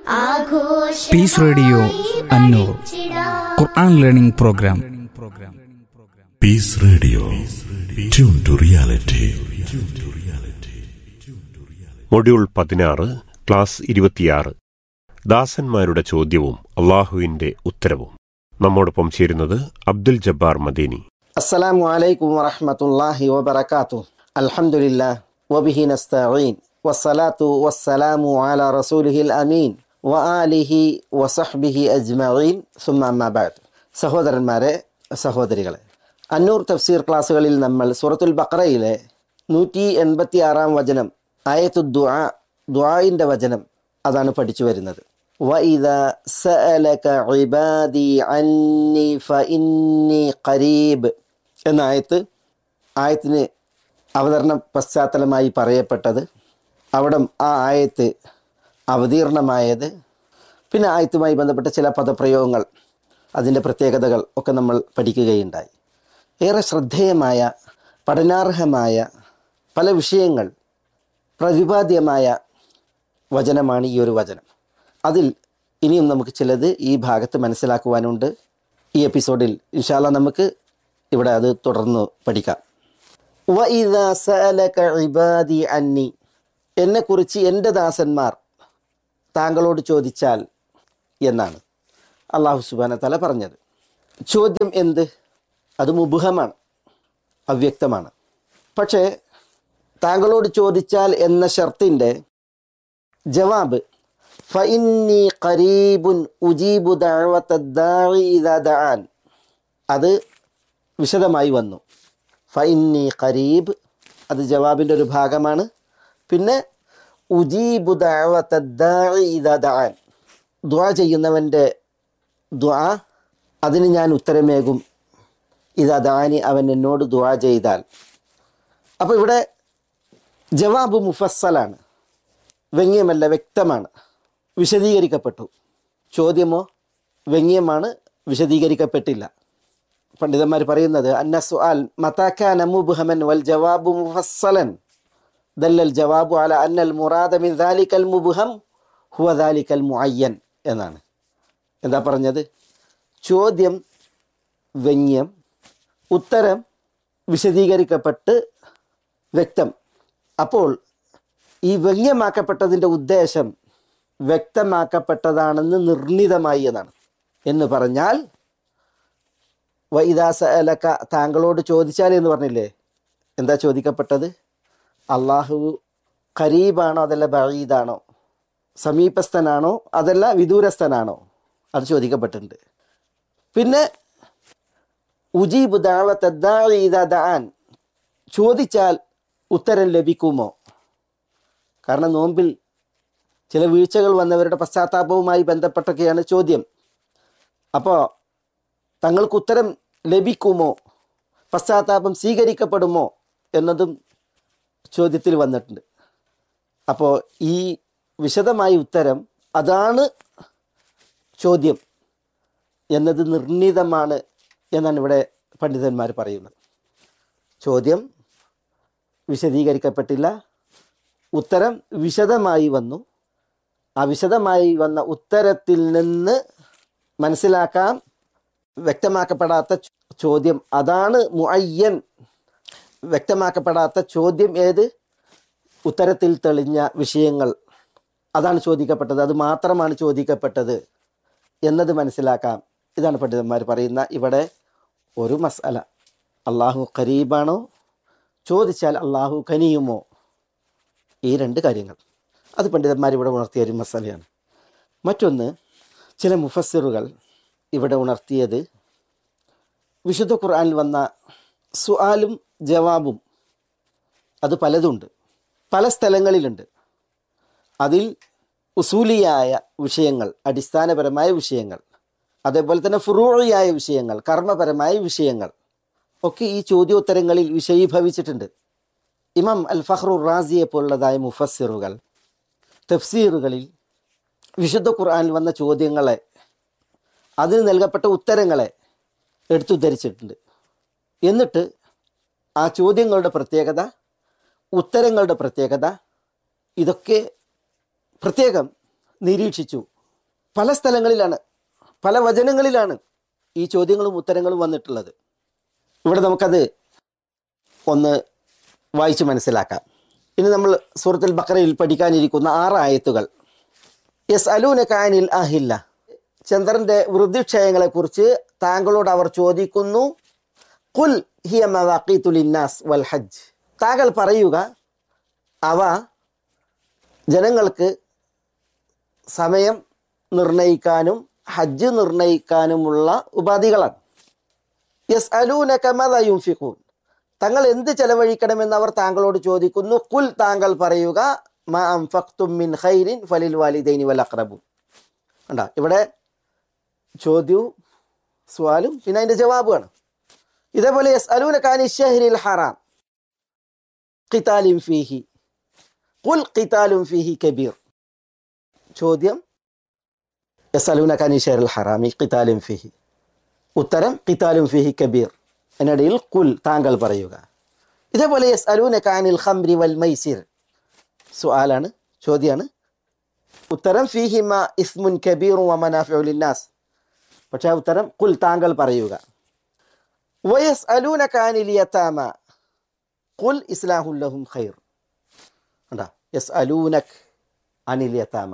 Piece radio Annoor Quran learning programme peace radio tune to reality module പതിനാറ് class ഇരുപത്തിയാറ് ദാസന്മാരുടെ ചോദ്യവും അള്ളാഹുവിന്റെ ഉത്തരവും നമ്മോടൊപ്പം ചേരുന്നത് അബ്ദുൽ ജബ്ബാർ മദീനി السلام عليكم ورحمة الله وبركاته الحمد لله وبه نستعين والصلاة والسلام على رسوله الأمين وآله وصحبه أجمعين ثم أما بعد സഹോദരന്മാരെ സഹോദരികളെ അന്നൂർ തഫ്സീർ ക്ലാസ്സുകളിൽ നമ്മൾ സൂറത്തുൽ ബക്രയിലെ നൂറ്റി എൺപത്തി ആറാം വചനം ആയത്തു ദുആ ദുആഇൻ്റെ വചനം അതാണ് പഠിച്ചു വരുന്നത് وإذا سألك عبادي عني فإني قريب എന്ന ആയത്ത് ആയത്തിന് അവതരണ പശ്ചാത്തലമായി പറയപ്പെട്ടത് അവിടെ ആ ആയത്ത് അവതീർണമായത് പിന്നെ ആയത്തുമായി ബന്ധപ്പെട്ട ചില പദപ്രയോഗങ്ങൾ അതിൻ്റെ പ്രത്യേകതകൾ ഒക്കെ നമ്മൾ പഠിക്കുകയുണ്ടായി ഏറെ ശ്രദ്ധേയമായ പഠനാർഹമായ പല വിഷയങ്ങൾ പ്രതിപാദ്യമായ വചനമാണ് ഈ ഒരു വചനം അതിൽ ഇനിയും നമുക്ക് ചിലത് ഈ ഭാഗത്ത് മനസ്സിലാക്കുവാനുണ്ട് ഈ എപ്പിസോഡിൽ ഇൻഷാല്ല നമുക്ക് ഇവിടെ അത് തുടർന്ന് പഠിക്കാം വഇദാ സഅലക ഇബാദി അന്നി എന്നെക്കുറിച്ച് എൻ്റെ ദാസന്മാർ താങ്കളോട് ചോദിച്ചാൽ എന്നാണ് അള്ളാഹു സുബാന തല പറഞ്ഞത് ചോദ്യം എന്ത് അത് മുബുഹമാണ് അവ്യക്തമാണ് പക്ഷേ താങ്കളോട് ചോദിച്ചാൽ എന്ന ഷർത്തിൻ്റെ ജവാബ് ഫഇന്നി ഖരീബുൻ ഉജീബു ദഅവത്തദ്ദാഇ ഇദാ ദഅാൻ അത് വിശദമായി വന്നു ഫഇന്നി ഖരീബ് അത് ജവാബിൻ്റെ ഒരു ഭാഗമാണ് പിന്നെ ഉജീബു ദഅവത്തദ്ദാഇ ഇദാ ദഅാൻ ദുആ ചെയ്യുന്നവൻ്റെ ദുആ അതിന് ഞാൻ ഉത്തരമേകും ഇതാ ദാനി അവൻ എന്നോട് ദുആ ചെയ്താൽ അപ്പോൾ ഇവിടെ ജവാബ് മുഫസ്സലാണ് വ്യംഗ്യമല്ല വ്യക്തമാണ് വിശദീകരിക്കപ്പെട്ടു ചോദ്യമോ വ്യംഗ്യമാണ് വിശദീകരിക്കപ്പെട്ടില്ല പണ്ഡിതന്മാർ പറയുന്നത് അന്ന സുആൽ മതാക്കാന മുബ്ഹമൻ വൽ ജവാബു മുഫസ്സലൻ ദല്ലൽ ജവാബു അല അന്നൽ മുറാദ മിൻ ദാലിക്കൽ മുബ്ഹം ഹുവ ദാലിക്കൽ മുഅയ്യൻ എന്നാണ് എന്താ പറഞ്ഞത് ചോദ്യം വ്യംഗ്യം ഉത്തരം വിശദീകരിക്കപ്പെട്ട് വ്യക്തം അപ്പോൾ ഈ വ്യംഗ്യമാക്കപ്പെട്ടതിൻ്റെ ഉദ്ദേശം വ്യക്തമാക്കപ്പെട്ടതാണെന്ന് നിർണിതമായി എന്നാണ് എന്ന് പറഞ്ഞാൽ വൈദാസ അലക്ക താങ്കളോട് ചോദിച്ചാൽ എന്ന് പറഞ്ഞില്ലേ എന്താ ചോദിക്കപ്പെട്ടത് അള്ളാഹു ഖരീബാണോ അതല്ല ബഴീദാണോ സമീപസ്ഥനാണോ അതല്ല വിദൂരസ്ഥനാണോ അത് ചോദിക്കപ്പെട്ടിട്ടുണ്ട് പിന്നെ ഉജീബ് ദാൻ ചോദിച്ചാൽ ഉത്തരം ലഭിക്കുമോ കാരണം നോമ്പിൽ ചില വീഴ്ചകൾ വന്നവരുടെ പശ്ചാത്താപവുമായി ബന്ധപ്പെട്ടൊക്കെയാണ് ചോദ്യം അപ്പോൾ തങ്ങൾക്ക് ഉത്തരം ലഭിക്കുമോ പശ്ചാത്താപം സ്വീകരിക്കപ്പെടുമോ എന്നതും ചോദ്യത്തിൽ വന്നിട്ടുണ്ട് അപ്പോൾ ഈ വിശദമായ ഉത്തരം അതാണ് ചോദ്യം എന്നത് നിർണിതമാണ് എന്നാണ് ഇവിടെ പണ്ഡിതന്മാർ പറയുന്നത് ചോദ്യം വിശദീകരിക്കപ്പെട്ടില്ല ഉത്തരം വിശദമായി വന്നു ആ വിശദമായി വന്ന ഉത്തരത്തിൽ നിന്ന് മനസ്സിലാക്കാം വ്യക്തമാക്കപ്പെടാത്ത ചോദ്യം അതാണ് മുഅയ്യൻ വ്യക്തമാക്കപ്പെടാത്ത ചോദ്യം ഏത് ഉത്തരത്തിൽ തെളിഞ്ഞ വിഷയങ്ങൾ അതാണ് ചോദിക്കപ്പെട്ടത് അത് മാത്രമാണ് ചോദിക്കപ്പെട്ടത് എന്നത് മനസ്സിലാക്കാം ഇതാണ് പണ്ഡിതന്മാർ പറയുന്ന ഇവിടെ ഒരു മസാല അള്ളാഹു ഖരീബാണോ ചോദിച്ചാൽ അള്ളാഹു കനിയുമോ ഈ രണ്ട് കാര്യങ്ങൾ അത് പണ്ഡിതന്മാർ ഇവിടെ ഉണർത്തിയ ഒരു മസാലയാണ് മറ്റൊന്ന് ചില മുഫസ്സിറുകൾ ഇവിടെ ഉണർത്തിയത് വിശുദ്ധ ഖുർആനിൽ വന്ന സുആലും ജവാബും അത് പലതുണ്ട് പല സ്ഥലങ്ങളിലുണ്ട് അതിൽ ഉസൂലിയായ വിഷയങ്ങൾ അടിസ്ഥാനപരമായ വിഷയങ്ങൾ അതേപോലെ തന്നെ ഫുറൂഴിയായ വിഷയങ്ങൾ കർമ്മപരമായ വിഷയങ്ങൾ ഒക്കെ ഈ ചോദ്യോത്തരങ്ങളിൽ വിഷയീഭവിച്ചിട്ടുണ്ട് ഇമാം അൽ ഫഹ്റു റാസിയെ പോലുള്ളതായ മുഫസ്സിറുകൾ തഫ്സീറുകളിൽ വിശുദ്ധ ഖുർആനിൽ വന്ന ചോദ്യങ്ങളെ അതിന് നൽകപ്പെട്ട ഉത്തരങ്ങളെ എടുത്തുദ്ധരിച്ചിട്ടുണ്ട് എന്നിട്ട് ആ ചോദ്യങ്ങളുടെ പ്രത്യേകത ഉത്തരങ്ങളുടെ പ്രത്യേകത ഇതൊക്കെ പ്രത്യേകം നിരീക്ഷിച്ചു പല സ്ഥലങ്ങളിലാണ് പല വചനങ്ങളിലാണ് ഈ ചോദ്യങ്ങളും ഉത്തരങ്ങളും വന്നിട്ടുള്ളത് ഇവിടെ നമുക്കത് ഒന്ന് വായിച്ച് മനസ്സിലാക്കാം ഇനി നമ്മൾ സൂറത്തുൽ ബക്കറയിൽ പഠിക്കാനിരിക്കുന്ന ആറ് ആയത്തുകൾ യെസ് അലൂന കാനിൽ അഹില്ല ചന്ദ്രന്റെ വൃദ്ധിക്ഷയങ്ങളെ കുറിച്ച് താങ്കളോട് അവർ ചോദിക്കുന്നു കുൽ ഹിയ മവാഖീത്തുലിന്നാസ് വൽ ഹജ്ജ് താങ്കൾ പറയുക അവ ജനങ്ങൾക്ക് സമയം നിർണയിക്കാനും ഹജ്ജ് നിർണയിക്കാനുമുള്ള ഉപാധികളാണ് യെസ് അലൂന കമതയുംഫിഖൂൻ തങ്ങൾ എന്ത് ചെലവഴിക്കണമെന്ന് അവർ താങ്കളോട് ചോദിക്കുന്നു കുൽ താങ്കൾ പറയുക മാ അംഫഖ്തും മിൻ ഖൈരിൻ ഫലിൽ വാലിദൈനി വൽ അഖ്റബുൻ കണ്ട ഇവിടെ ചോദ്യവും സ്വാലും പിന്നെ അതിന്റെ ജവാബുമാണ് ഇതേപോലെ യെസ് അലൂന കാനി ഷഹ്രിൽ ഹറാം ഖിതാലിൻ ഫീഹി കുൽ ഖിതാലും ഫീഹി കബീർ ചോദ്യം യെസ് അലൂന കാനി ഷഹ്രിൽ ഹറാമി ഖിതാലിൻ ഫീഹി ഉത്തരം ഖിതാലും ഫിഹി കബീർ എന്നിടയിൽ കുൽ താങ്കൾ പറയുക ഇതേപോലെ യെസ് അലൂന കാനിൽ ഖംരി വൽ മൈസിർ സുആലാണ് ചോദ്യമാണ് ഉത്തരം ഫിഹിമ ഇസ്മുൻ കബീറും വമനാഫിഉ ലിന്നാസ് പക്ഷേ ആ ഉത്തരം കുൽ താങ്കൾ പറയുക വയസ് അലൂന കാനിൽ യതാമ കുൽ ഇസ്ലാഹുൽ ലഹും ഖൈർ കണ്ടാ യസ് അലൂനക് അനിൽ യതാമ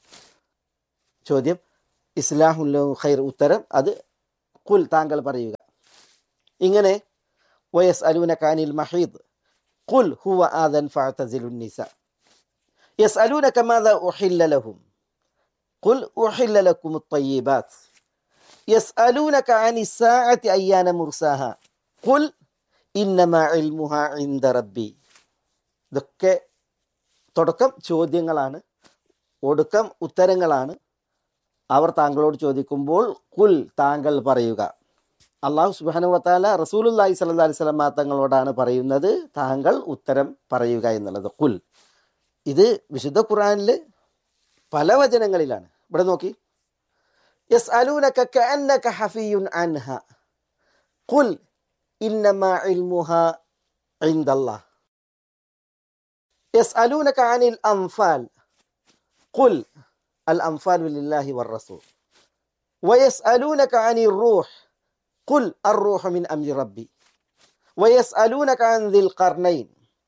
ചോദ്യം ഇസ്ലാഹുൽ ലഹും ഖൈർ ഉത്തരം അത് കുൽ താങ്കൾ പറയുക ഇങ്ങനെ വയസ് അലൂന കാനിൽ മഹീദ് കുൽ ഹുവ ആദൻ ഫഅതസിലു നിസ യസ് അലൂന കമാദ ഉഹില്ല ലഹും കുൽ ഉഹില്ല ലക്കും الطيبات يسألونك عن الساعة أيان مرساها قل إنما علمها عند ربي ഇതൊക്കെ തുടക്കം ചോദ്യങ്ങളാണ് ഒടുക്കം ഉത്തരങ്ങളാണ് അവർ താങ്കളോട് ചോദിക്കുമ്പോൾ കുൽ താങ്കൾ പറയുക അള്ളാഹു സുബാനു വത്താല റസൂലുല്ലാഹി സല്ലാ അലൈഹി സ്വലമ തങ്ങളോടാണ് പറയുന്നത് താങ്കൾ ഉത്തരം പറയുക എന്നുള്ളത് കുൽ ഇത് വിശുദ്ധ ഖുറാനിൽ പല വചനങ്ങളിലാണ് ഇവിടെ നോക്കി യസ് അലൂനക കഅന്നക ഹഫിയുൻ അൻഹ കുൽ ഇന്നമാ ഇൽമുഹ ഇൻദല്ലാഹ് യസ് അലൂനക അനിൽ അംഫാൽ കുൽ الأنفال لله والرسول ويسألونك عن الروح قل الروح من أمر ربي ويسألونك عن ذي القرنين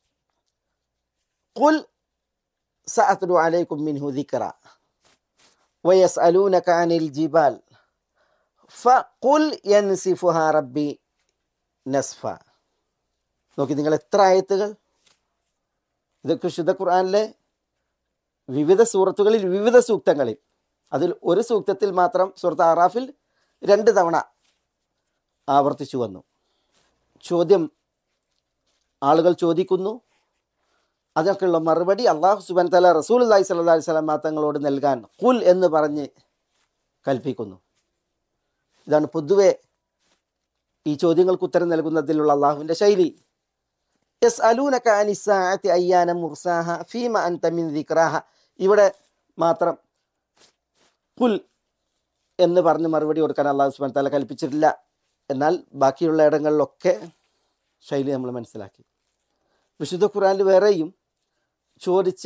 قل سأتلو عليكم منه ذكرا ويسألونك عن الجبال فقل ينسفها ربي نسفا നോക്കി നിങ്ങൾ എത്ര ആയത്തുകൾ ഇതൊക്കെ ശുദ്ധ ഖുർആനിലെ വിവിധ സൂറത്തുകളിൽ വിവിധ സൂക്തങ്ങളിൽ അതിൽ ഒരു സൂക്തത്തിൽ മാത്രം സൂറത്ത് ആറാഫിൽ രണ്ട് തവണ ആവർത്തിച്ചു വന്നു ചോദ്യം ആളുകൾ ചോദിക്കുന്നു അതിനൊക്കെയുള്ള മറുപടി അള്ളാഹു സുബൻ തല റസൂൽ അല്ലാഹി സ്വല്ലാ അലൈഹി സ്വലാം തങ്ങളോട് നൽകാൻ കുൽ എന്ന് പറഞ്ഞ് കൽപ്പിക്കുന്നു ഇതാണ് പൊതുവെ ഈ ചോദ്യങ്ങൾക്ക് ഉത്തരം നൽകുന്നതിലുള്ള അള്ളാഹുവിൻ്റെ ശൈലി യസ് അലൂനക അനിസാഅത്തി അയ്യാന മുർസാഹ ഫീമ അൻത മിൻ ദിക്റാഹ ഇവിടെ മാത്രം കുൽ എന്ന് പറഞ്ഞ് മറുപടി കൊടുക്കാൻ അള്ളാഹു സുബാൻ തല കൽപ്പിച്ചിട്ടില്ല എന്നാൽ ബാക്കിയുള്ള ഇടങ്ങളിലൊക്കെ ശൈലി നമ്മൾ മനസ്സിലാക്കി വിശുദ്ധ ഖുറാനിൽ വേറെയും ചോദിച്ച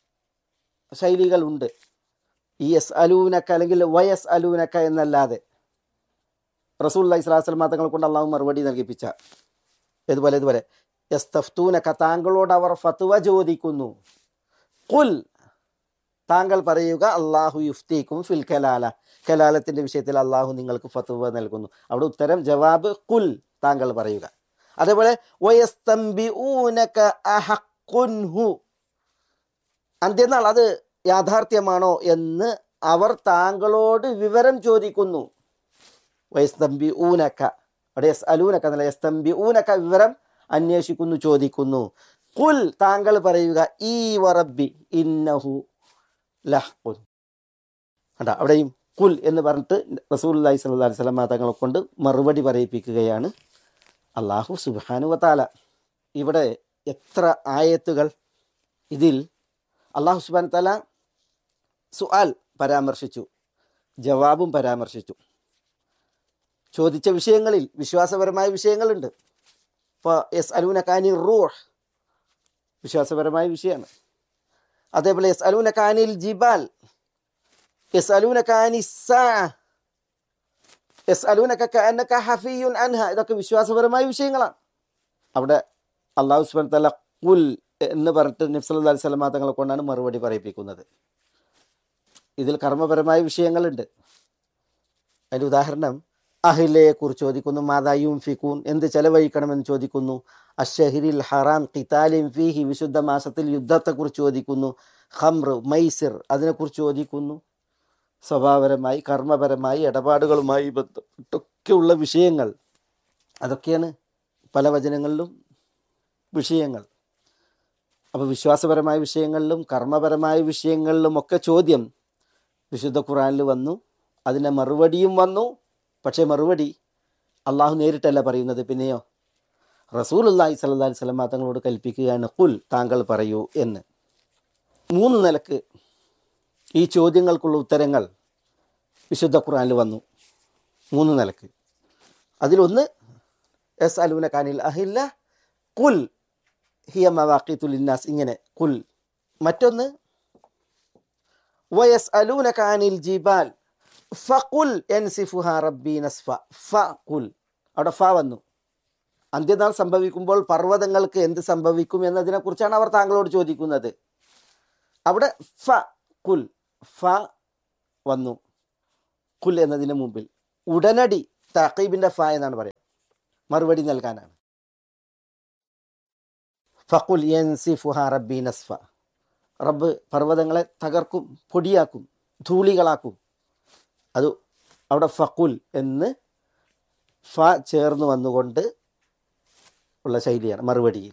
ശൈലികളുണ്ട് ഈ എസ് അലൂനക്ക അല്ലെങ്കിൽ വയസ് അലൂനക്ക എന്നല്ലാതെ റസൂൽ അള്ളഹി സ്വലാസ്ലം തങ്ങൾ കൊണ്ട് അള്ളാഹു മറുപടി നൽകിപ്പിച്ച ഇതുപോലെ ഇതുപോലെ യസ്തഫ്തൂനക്ക താങ്കളോട് അവർ ഫത്വ ചോദിക്കുന്നു കുൽ താങ്കൾ പറയുക അള്ളാഹു യുഫ്തീക്കും ഫിൽ കലാല കലാലത്തിന്റെ വിഷയത്തിൽ അള്ളാഹു നിങ്ങൾക്ക് ഫത്വ നൽകുന്നു അവിടെ ഉത്തരം ജവാബ് കുൽ താങ്കൾ പറയുക അതേപോലെ വയസ്തംബിഊനക അഹഖുൻഹു അന്ത്യനാൾ അത് യാഥാർത്ഥ്യമാണോ എന്ന് അവർ താങ്കളോട് വിവരം ചോദിക്കുന്നു വയസ്തംബി ഊനക്ക അവിടെ എസ് അലൂനക്ക എന്നല്ല എസ്തംബി ഊനക്ക വിവരം അന്വേഷിക്കുന്നു ചോദിക്കുന്നു കുൽ താങ്കൾ പറയുക ഈ വറബി ഇന്നഹു ലഹ്കുൻ കണ്ട അവിടെയും കുൽ എന്ന് പറഞ്ഞിട്ട് റസൂൽ അലൈഹി സ്വല്ലാ അലൈഹി സ്വലമ തങ്ങളെ കൊണ്ട് മറുപടി പറയിപ്പിക്കുകയാണ് അള്ളാഹു സുബാനു വത്താല ഇവിടെ എത്ര ആയത്തുകൾ ഇതിൽ അള്ളാഹു സുബാൻ തല സുആൽ പരാമർശിച്ചു ജവാബും പരാമർശിച്ചു ചോദിച്ച വിഷയങ്ങളിൽ വിശ്വാസപരമായ വിഷയങ്ങളുണ്ട് ഇപ്പോൾ എസ് അലൂനക്കാനി റൂഹ് വിശ്വാസപരമായ വിഷയമാണ് അതേപോലെ എസ് അലൂനക്കാനിൽ ജിബാൽ യസ് അലൂനക്ക അനിസ്സാ യസ് അലൂനക്ക കഅന്നക ഹഫിയുൻ അൻഹ ഇതൊക്കെ വിശ്വാസപരമായ വിഷയങ്ങളാണ് അവിടെ അള്ളാഹു സുബ്ഹാനഹു തആല കുൽ എന്ന് പറഞ്ഞിട്ട് നബ്സല്ലാ അലൈഹി സ്വലമാ തങ്ങളെ കൊണ്ടാണ് മറുപടി പറയിപ്പിക്കുന്നത് ഇതിൽ കർമ്മപരമായ വിഷയങ്ങളുണ്ട് അതിൻ്റെ ഉദാഹരണം അഹിലയെ കുറിച്ച് ചോദിക്കുന്നു മാതായും ഫിക്കൂൻ എന്ത് ചെലവഴിക്കണമെന്ന് ചോദിക്കുന്നു അഷഹിരിൽ ഹറാം ഖിതാലിം ഫീഹി വിശുദ്ധ മാസത്തിൽ യുദ്ധത്തെക്കുറിച്ച് ചോദിക്കുന്നു ഖംർ മൈസിർ അതിനെക്കുറിച്ച് ചോദിക്കുന്നു സ്വഭാവപരമായി കർമ്മപരമായി ഇടപാടുകളുമായി ബന്ധപ്പെട്ടൊക്കെയുള്ള വിഷയങ്ങൾ അതൊക്കെയാണ് പല വചനങ്ങളിലും വിഷയങ്ങൾ അപ്പോൾ വിശ്വാസപരമായ വിഷയങ്ങളിലും കർമ്മപരമായ വിഷയങ്ങളിലും ഒക്കെ ചോദ്യം വിശുദ്ധ ഖുറാനിൽ വന്നു അതിൻ്റെ മറുപടിയും വന്നു പക്ഷേ മറുപടി അള്ളാഹു നേരിട്ടല്ല പറയുന്നത് പിന്നെയോ റസൂൽ അള്ളാഹി സല്ലാ സ്വലമ തങ്ങളോട് കൽപ്പിക്കുകയാണ് കുൽ താങ്കൾ പറയൂ എന്ന് മൂന്ന് നിലക്ക് ഈ ചോദ്യങ്ങൾക്കുള്ള ഉത്തരങ്ങൾ വിശുദ്ധ ഖുറാനിൽ വന്നു മൂന്ന് നിലക്ക് അതിലൊന്ന് എസ് അലൂന കാനിൽ അഹില്ല കുൽ ഹിയ മവാഖിത്തുൽ ഇന്നാസ് ഇങ്ങനെ കുൽ മറ്റൊന്ന് വയസ് അലൂന കാനിൽ ജിബാൽ ഫഖുൽ എൻസിഫുഹ റബ്ബി നസ്ഫ ഫഖുൽ അവിടെ ഫ വന്നു അന്ത്യനാൾ സംഭവിക്കുമ്പോൾ പർവ്വതങ്ങൾക്ക് എന്ത് സംഭവിക്കും എന്നതിനെക്കുറിച്ചാണ് അവർ താങ്കളോട് ചോദിക്കുന്നത് അവിടെ ഫ കുൽ ഫ വന്നു കുൽ എന്നതിന് മുമ്പിൽ ഉടനടി തഖീബിന്റെ ഫ എന്നാണ് പറയുക മറുപടി നൽകാനാണ് ഫഖുൽ യൻസിഫുഹ റബ്ബി നസ്ഫ റബ്ബ് പർവ്വതങ്ങളെ തകർക്കും പൊടിയാക്കും ധൂളികളാക്കും അത് അവിടെ ഫഖുൽ എന്ന് ഫ ചേർന്ന് വന്നുകൊണ്ട് ഉള്ള ശൈലിയാണ് മറുപടിയിൽ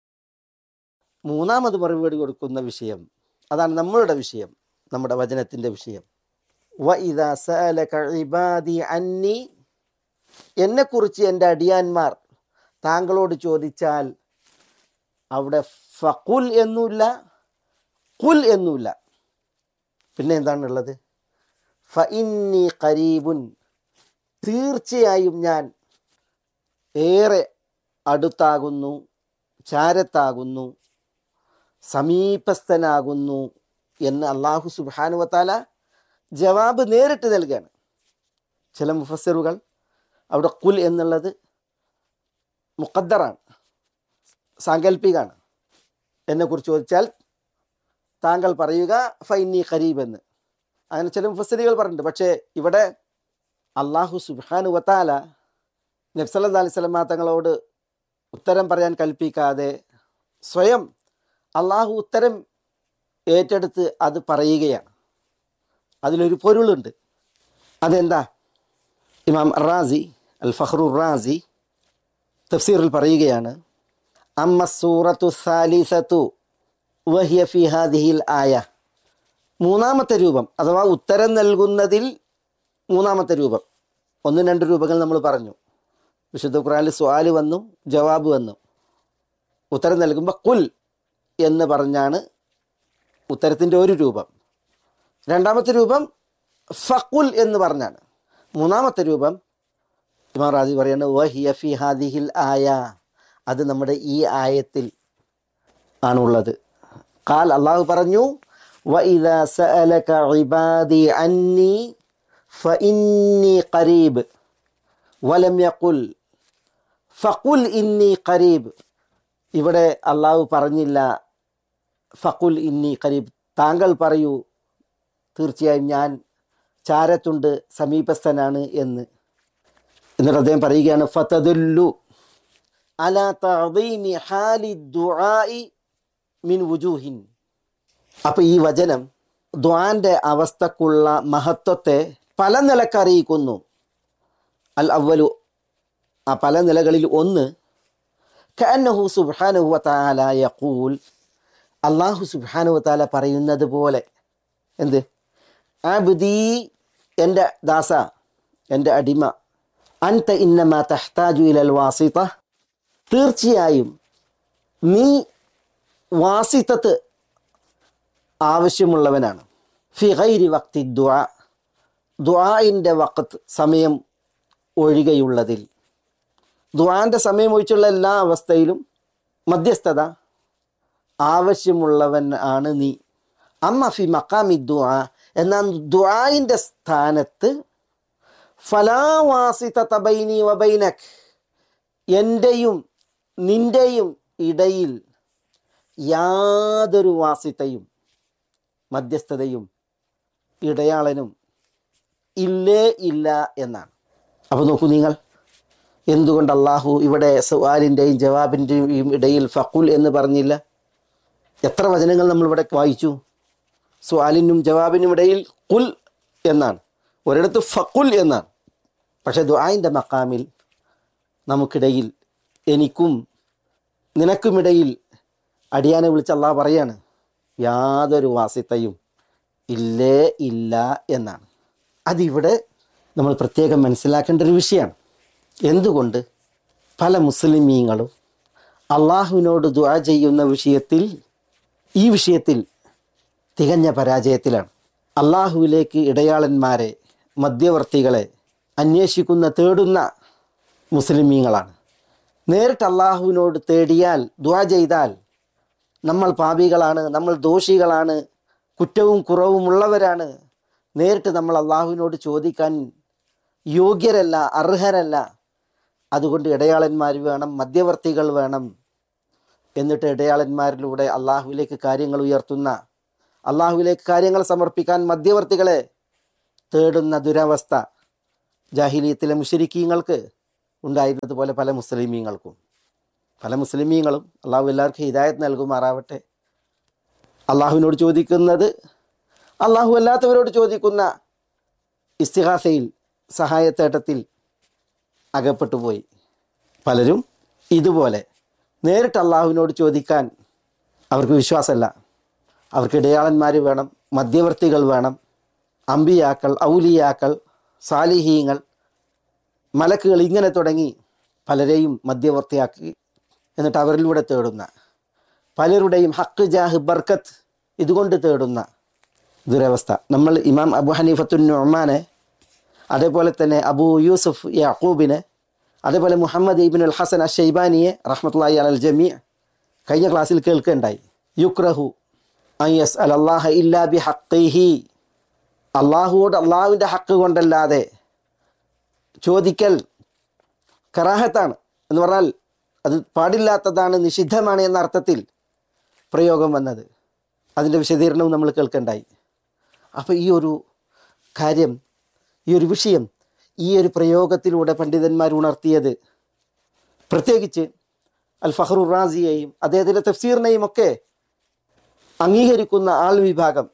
മൂന്നാമത് മറുപടി കൊടുക്കുന്ന വിഷയം അതാണ് നമ്മളുടെ വിഷയം നമ്മുടെ വചനത്തിൻ്റെ വിഷയം വ ഇതാ സഅലക ഇബാദി അന്നി എന്നെക്കുറിച്ച് എൻ്റെ അടിയാന്മാർ താങ്കളോട് ചോദിച്ചാൽ അവിടെ ഫഖുൽ എന്നുമില്ല കുൽ എന്നുമില്ല പിന്നെ എന്താണുള്ളത് ഫ ഇന്നി കരീബുൻ തീർച്ചയായും ഞാൻ ഏറെ അടുത്താകുന്നു ചാരത്താകുന്നു സമീപസ്ഥനാകുന്നു എന്ന് അള്ളാഹു സുബാനുവത്താല ജവാബ് നേരിട്ട് നൽകുകയാണ് ചില മുഫസറുകൾ അവിടെ കുൽ എന്നുള്ളത് മുഖദ്ദറാണ് സാങ്കല്പികാണ് എന്നെക്കുറിച്ച് ചോദിച്ചാൽ താങ്കൾ പറയുക ഫൈനി ഖരീബ് എന്ന് അങ്ങനെ ചില മുഫസരികൾ പറഞ്ഞിട്ടുണ്ട് പക്ഷേ ഇവിടെ അള്ളാഹു സുബാനു വത്താല നബ്സല്ലാ അലൈഹി സ്വലമാ തങ്ങളോട് ഉത്തരം പറയാൻ കൽപ്പിക്കാതെ സ്വയം അള്ളാഹു ഉത്തരം ഏറ്റെടുത്ത് അത് പറയുകയാണ് അതിലൊരു പൊരുളുണ്ട് അതെന്താ ഇമാം റാസി അൽ ഫഹ്റു റാസി തഫ്സീറിൽ പറയുകയാണ് അമ്മ സൂറത്തു സാലിസത്തു വഹിയ ഫി ഹാദിഹിൽ ആയ മൂന്നാമത്തെ രൂപം അഥവാ ഉത്തരം നൽകുന്നതിൽ മൂന്നാമത്തെ രൂപം ഒന്ന് രണ്ട് രൂപങ്ങൾ നമ്മൾ പറഞ്ഞു വിശുദ്ധ ഖുറാനിൽ സ്വാല് വന്നു ജവാബ് വന്നു ഉത്തരം നൽകുമ്പോൾ കുൽ എന്ന് പറഞ്ഞാണ് ഉത്തരത്തിൻ്റെ ഒരു രൂപം രണ്ടാമത്തെ രൂപം ഫക്കുൽ എന്ന് പറഞ്ഞാണ് മൂന്നാമത്തെ രൂപം ഇമാം റാജി പറയാണ് വഹിയ ഫി ഹാദിഹിൽ ആയ അത് നമ്മുടെ ഈ ആയത്തിൽ ആണുള്ളത് കാൽ അള്ളാഹു പറഞ്ഞു وَإِذَا سَأَلَكَ عِبَادِي عَنِّي فَإِنِّي قَرِيبٌ وَلَمْ يَقُلْ فَقُلْ إِنِّي قَرِيبٌ ഇവിടെ അള്ളാഹു പറഞ്ഞില്ല ഫക്കുൽ ഇന്നി കരീബ് താങ്കൾ പറയൂ തീർച്ചയായും ഞാൻ ചാരത്തുണ്ട് സമീപസ്ഥനാണ് എന്ന് എന്നിട്ട് അദ്ദേഹം പറയുകയാണ് ഫതദുല്ലു അലാ തഅദീമി ഹാലി ദുആഇ മിൻ വുജൂഹിൻ അപ്പോൾ ഈ വചനം ദ്വാന്റെ അവസ്ഥക്കുള്ള മഹത്വത്തെ പല നിലക്ക് അറിയിക്കുന്നു അൽ അവലു ആ പല നിലകളിൽ ഒന്ന് കഅന്നഹു സുബ്ഹാനഹു വതആല യഖൂൽ അള്ളാഹു സുബ്ഹാനഹു വതആല പറയുന്നത് പോലെ എന്ത് അബ്ദി എൻ്റെ ദാസ എൻ്റെ അടിമ അൻത ഇന്നമ തഹ്താജു ഇലൽ വാസിത തീർച്ചയായും നീ വാസിത്തത്ത് ആവശ്യമുള്ളവനാണ് ഫി ഗൈരി വക്തി ദ്വാ ദ്വായിൻ്റെ വക്കത്ത് സമയം ഒഴികെയുള്ളതിൽ ദ്വാൻ്റെ സമയം ഒഴിച്ചുള്ള എല്ലാ അവസ്ഥയിലും മധ്യസ്ഥത ആവശ്യമുള്ളവൻ ആണ് നീ അമ്മ ഫി മക്കാമി ദ്വാ എന്നാൽ ദുആയിൻ്റെ സ്ഥാനത്ത് ഫലാവാസിത തബൈനി വബൈനക് എൻ്റെയും നിൻ്റെയും ഇടയിൽ യാതൊരു വാസിത്തയും മധ്യസ്ഥതയും ഇടയാളനും ഇല്ലേ ഇല്ല എന്നാണ് അപ്പോൾ നോക്കൂ നിങ്ങൾ എന്തുകൊണ്ട് അള്ളാഹു ഇവിടെ സവാലിൻ്റെയും ജവാബിൻ്റെയും ഇടയിൽ ഫക്കുൽ എന്ന് പറഞ്ഞില്ല എത്ര വചനങ്ങൾ നമ്മൾ ഇവിടെ വായിച്ചു സ്വാലിനും ജവാബിനും ഇടയിൽ കുൽ എന്നാണ് ഒരിടത്ത് ഫക്കുൽ എന്നാണ് പക്ഷെ ദുആയിൻ്റെ മക്കാമിൽ നമുക്കിടയിൽ എനിക്കും നിനക്കുമിടയിൽ അടിയാനെ വിളിച്ച് അള്ളാഹ് പറയാണ് യാതൊരു വാസിത്തയും ഇല്ലേ ഇല്ല എന്നാണ് അതിവിടെ നമ്മൾ പ്രത്യേകം മനസ്സിലാക്കേണ്ട ഒരു വിഷയമാണ് എന്തുകൊണ്ട് പല മുസ്ലിമീങ്ങളും അള്ളാഹുവിനോട് ദുആ ചെയ്യുന്ന വിഷയത്തിൽ ഈ വിഷയത്തിൽ തികഞ്ഞ പരാജയത്തിലാണ് അള്ളാഹുവിലേക്ക് ഇടയാളന്മാരെ മധ്യവർത്തികളെ അന്വേഷിക്കുന്ന തേടുന്ന മുസ്ലിമീങ്ങളാണ് നേരിട്ട് അള്ളാഹുവിനോട് തേടിയാൽ ദുആ ചെയ്താൽ നമ്മൾ പാപികളാണ് നമ്മൾ ദോഷികളാണ് കുറ്റവും കുറവും ഉള്ളവരാണ് നേരിട്ട് നമ്മൾ അള്ളാഹുവിനോട് ചോദിക്കാൻ യോഗ്യരല്ല അർഹരല്ല അതുകൊണ്ട് ഇടയാളന്മാർ വേണം മധ്യവർത്തികൾ വേണം എന്നിട്ട് ഇടയാളന്മാരിലൂടെ അള്ളാഹുവിലേക്ക് കാര്യങ്ങൾ ഉയർത്തുന്ന അള്ളാഹുവിലേക്ക് കാര്യങ്ങൾ സമർപ്പിക്കാൻ മധ്യവർത്തികളെ തേടുന്ന ദുരവസ്ഥ ജാഹിലീയത്തിലെ മുഷരിക്കീങ്ങൾക്ക് ഉണ്ടായിരുന്നതുപോലെ പല മുസ്ലിമീങ്ങൾക്കും പല മുസ്ലിമീങ്ങളും അള്ളാഹു എല്ലാവർക്കും ഹിദായത്ത് നൽകുമാറാവട്ടെ അള്ളാഹുവിനോട് ചോദിക്കുന്നത് അള്ളാഹു അല്ലാത്തവരോട് ചോദിക്കുന്ന ഇസ്തിഹാസയിൽ സഹായത്തേട്ടത്തിൽ അകപ്പെട്ടു പോയി പലരും ഇതുപോലെ നേരിട്ട് അള്ളാഹുവിനോട് ചോദിക്കാൻ അവർക്ക് വിശ്വാസമല്ല അവർക്ക് ഇടയാളന്മാർ വേണം മധ്യവർത്തികൾ വേണം അമ്പിയാക്കൾ ഔലിയാക്കൾ സാലിഹീങ്ങൾ മലക്കുകൾ ഇങ്ങനെ തുടങ്ങി പലരെയും മധ്യവർത്തിയാക്കി എന്നിട്ട് അവരിലൂടെ തേടുന്ന പലരുടെയും ഹക്ക് ജാഹ് ബർക്കത്ത് ഇതുകൊണ്ട് തേടുന്ന ദുരവസ്ഥ നമ്മൾ ഇമാം അബു ഹനീഫത്തുൻ നുഅ്മാനെ അതേപോലെ തന്നെ അബു യൂസുഫ് യാക്കൂബിനെ അതേപോലെ മുഹമ്മദ് ഇബിൻ അൽ ഹസൻ അ ഷെയ്ബാനിയെ റഹ്മത്തുള്ളി അൽ ജമീ കഴിഞ്ഞ ക്ലാസ്സിൽ കേൾക്കുകയുണ്ടായി യുക്രഹു അയ്യസ് അൽ അള്ളാഹ ഇല്ലാ ബി ഹക്കൈഹി അള്ളാഹുവോട് അള്ളാഹുവിൻ്റെ ഹക്ക് കൊണ്ടല്ലാതെ ചോദിക്കൽ കറാഹത്താണ് എന്ന് പറഞ്ഞാൽ അത് പാടില്ലാത്തതാണ് നിഷിദ്ധമാണ് എന്ന അർത്ഥത്തിൽ പ്രയോഗം വന്നത് അതിൻ്റെ വിശദീകരണവും നമ്മൾ കേൾക്കണ്ടായി അപ്പോൾ ഈ ഒരു കാര്യം ഈ ഒരു വിഷയം ഈ ഒരു പ്രയോഗത്തിലൂടെ പണ്ഡിതന്മാർ ഉണർത്തിയത് പ്രത്യേകിച്ച് അൽ ഫഹ്റു റാസിയെയും അദ്ദേഹത്തിൻ്റെ തഫ്സീറിനെയും ഒക്കെ അംഗീകരിക്കുന്ന ആൾ വിഭാഗം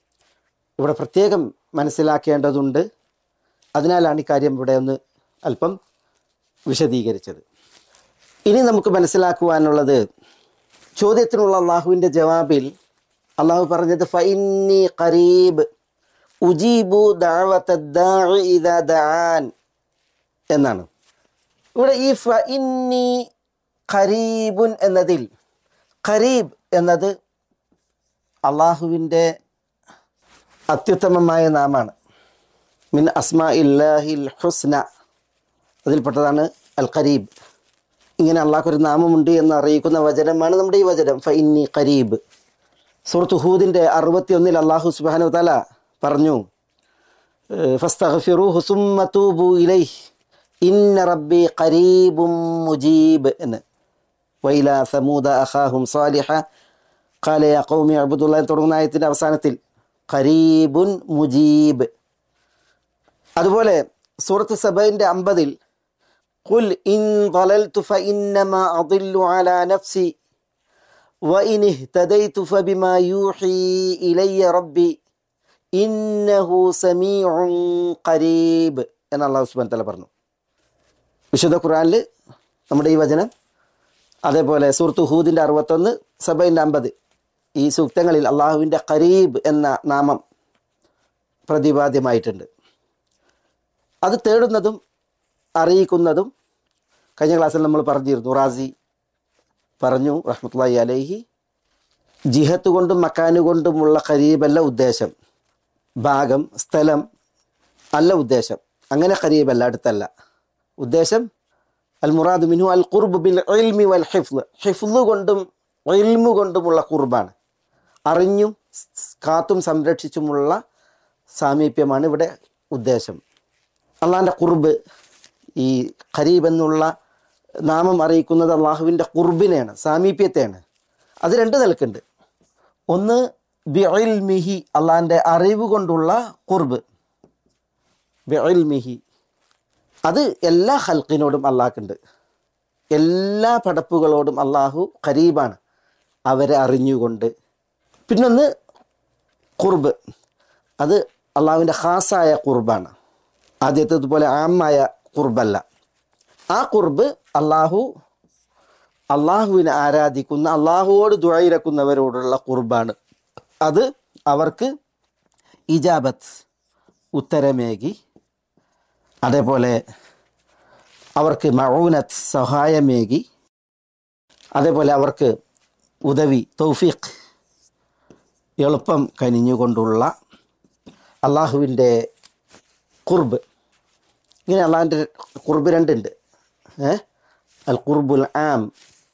ഇവിടെ പ്രത്യേകം മനസ്സിലാക്കേണ്ടതുണ്ട് അതിനാലാണ് ഈ കാര്യം ഇവിടെ ഒന്ന് അല്പം വിശദീകരിച്ചത് ഇനി നമുക്ക് മനസ്സിലാക്കുവാനുള്ളത് ചോദ്യത്തിനുള്ള അള്ളാഹുവിൻ്റെ ജവാബിൽ അള്ളാഹു പറഞ്ഞത് ഫൈന്നി ഖരീബ് ഉജീബു ദഅവത്തദ്ദാഇ ഇദാ ദആൻ എന്നാണ് ഇവിടെ ഈ ഫഇന്നി ഖരീബുൻ എന്നതിൽ ഖരീബ് എന്നത് അള്ളാഹുവിൻ്റെ അത്യുത്തമമായ നാമാണ് മിൻ അസ്മാ ഇല്ലാഹിൽ ഹുസ്ന അതിൽപ്പെട്ടതാണ് അൽ ഖരീബ് ഇങ്ങനെ അള്ളാഹ് ഒരു നാമമുണ്ട് എന്ന് അറിയിക്കുന്ന വചനമാണ് നമ്മുടെ ഈ വചനം ഫഇന്നി ഖരീബ് സൂറത്ത് ഹൂദിൻ്റെ അറുപത്തിയൊന്നിൽ അള്ളാഹു സുബാനു തല പറഞ്ഞു ഫസ്തഗ്ഫിറൂഹു സുമ്മ തൂബു ഇലൈഹി ഇന്ന റബ്ബി ഖരീബും മുജീബ് എന്ന് വൈല സമൂദ അഖാഹും സാലിഹ ഖാല യാ ഖൗമി അബ്ദുള്ള തുടങ്ങുന്ന ആയത്തിൻ്റെ അവസാനത്തിൽ ഖരീബുൻ മുജീബ് അതുപോലെ സൂറത്ത് സബൈൻ്റെ അമ്പതിൽ قل إن ضللت فإنما أضل على نفسي وإن اهتديت فبما يوحي إلي ربي إنه سميع قريب എന്ന് അള്ളാഹു സുബാൻ തല പറഞ്ഞു വിശുദ്ധ ഖുറാനിൽ നമ്മുടെ ഈ വചനം അതേപോലെ സൂറത്ത് ഹൂദിൻ്റെ അറുപത്തൊന്ന് സബൈൻ്റെ അമ്പത് ഈ സൂക്തങ്ങളിൽ അള്ളാഹുവിൻ്റെ ഖരീബ് എന്ന നാമം പ്രതിപാദ്യമായിട്ടുണ്ട് അത് തേടുന്നതും അറിയിക്കുന്നതും കഴിഞ്ഞ ക്ലാസ്സിൽ നമ്മൾ പറഞ്ഞിരുന്നു റാസി പറഞ്ഞു റഹ്മത്തുള്ളി അലൈഹി ജിഹത്ത് കൊണ്ടും മക്കാന് കൊണ്ടുമുള്ള ഖരീബല്ല ഉദ്ദേശം ഭാഗം സ്ഥലം അല്ല ഉദ്ദേശം അങ്ങനെ ഖരീബല്ല അടുത്തല്ല ഉദ്ദേശം അൽ മുറാദ് മിനു അൽ ഖുർബ് ബിൽ ഇൽമി വൽ ഹിഫ്ല് ഹിഫ്ല് കൊണ്ടും ഇൽമു കൊണ്ടുമുള്ള ഖുർബാണ് അറിഞ്ഞും കാത്തും സംരക്ഷിച്ചുമുള്ള സാമീപ്യമാണ് ഇവിടെ ഉദ്ദേശം അള്ളാഹിൻ്റെ കുർബ് ഈ ഖരീബ് എന്നുള്ള നാമം അറിയിക്കുന്നത് അള്ളാഹുവിൻ്റെ കുർബിനെയാണ് സാമീപ്യത്തെയാണ് അത് രണ്ട് നിലക്കുണ്ട് ഒന്ന് ബിഅൽ മിഹി അള്ളാഹിൻ്റെ അറിവ് കൊണ്ടുള്ള കുർബ് ബിഅൽ മിഹി അത് എല്ലാ ഹൽക്കിനോടും അള്ളാഹ്ക്കുണ്ട് എല്ലാ പടപ്പുകളോടും അള്ളാഹു ഖരീബാണ് അവരെ അറിഞ്ഞുകൊണ്ട് പിന്നൊന്ന് കുർബ് അത് അള്ളാഹുവിൻ്റെ ഖാസായ കുർബാണ് ആദ്യത്തേതുപോലെ ആമായ കുർബല്ല ആ കുർബ് അള്ളാഹു അള്ളാഹുവിനെ ആരാധിക്കുന്ന അള്ളാഹുവോട് ദുഴയിരക്കുന്നവരോടുള്ള കുർബാണ് അത് അവർക്ക് ഇജാബത്ത് ഉത്തരമേകി അതേപോലെ അവർക്ക് മൗനത്ത് സഹായമേകി അതേപോലെ അവർക്ക് ഉദവി തൗഫീഖ് എളുപ്പം കനിഞ്ഞുകൊണ്ടുള്ള അള്ളാഹുവിൻ്റെ കുർബ് ഇങ്ങനെ അള്ളാഹിൻ്റെ കുർബ് രണ്ടുണ്ട് ഏ അൽ കുർബുൽ ആം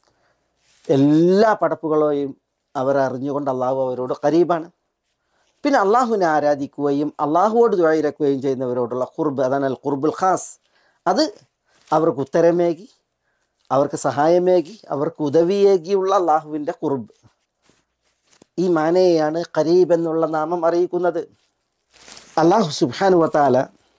എല്ലാ പടപ്പുകളെയും അവർ അറിഞ്ഞുകൊണ്ട് അള്ളാഹു അവരോട് കരീബാണ് പിന്നെ അള്ളാഹുവിനെ ആരാധിക്കുകയും അള്ളാഹുവോട് ദ്വായിരക്കുകയും ചെയ്യുന്നവരോടുള്ള കുർബ് അതാണ് അൽ കുർബുൽ ഖാസ് അത് അവർക്ക് ഉത്തരമേകി അവർക്ക് സഹായമേകി അവർക്ക് ഉദവിയേകിയുള്ള അള്ളാഹുവിൻ്റെ കുർബ് ഈ മാനയെയാണ് കരീബ് എന്നുള്ള നാമം അറിയിക്കുന്നത് അള്ളാഹു സുബാനു വത്താല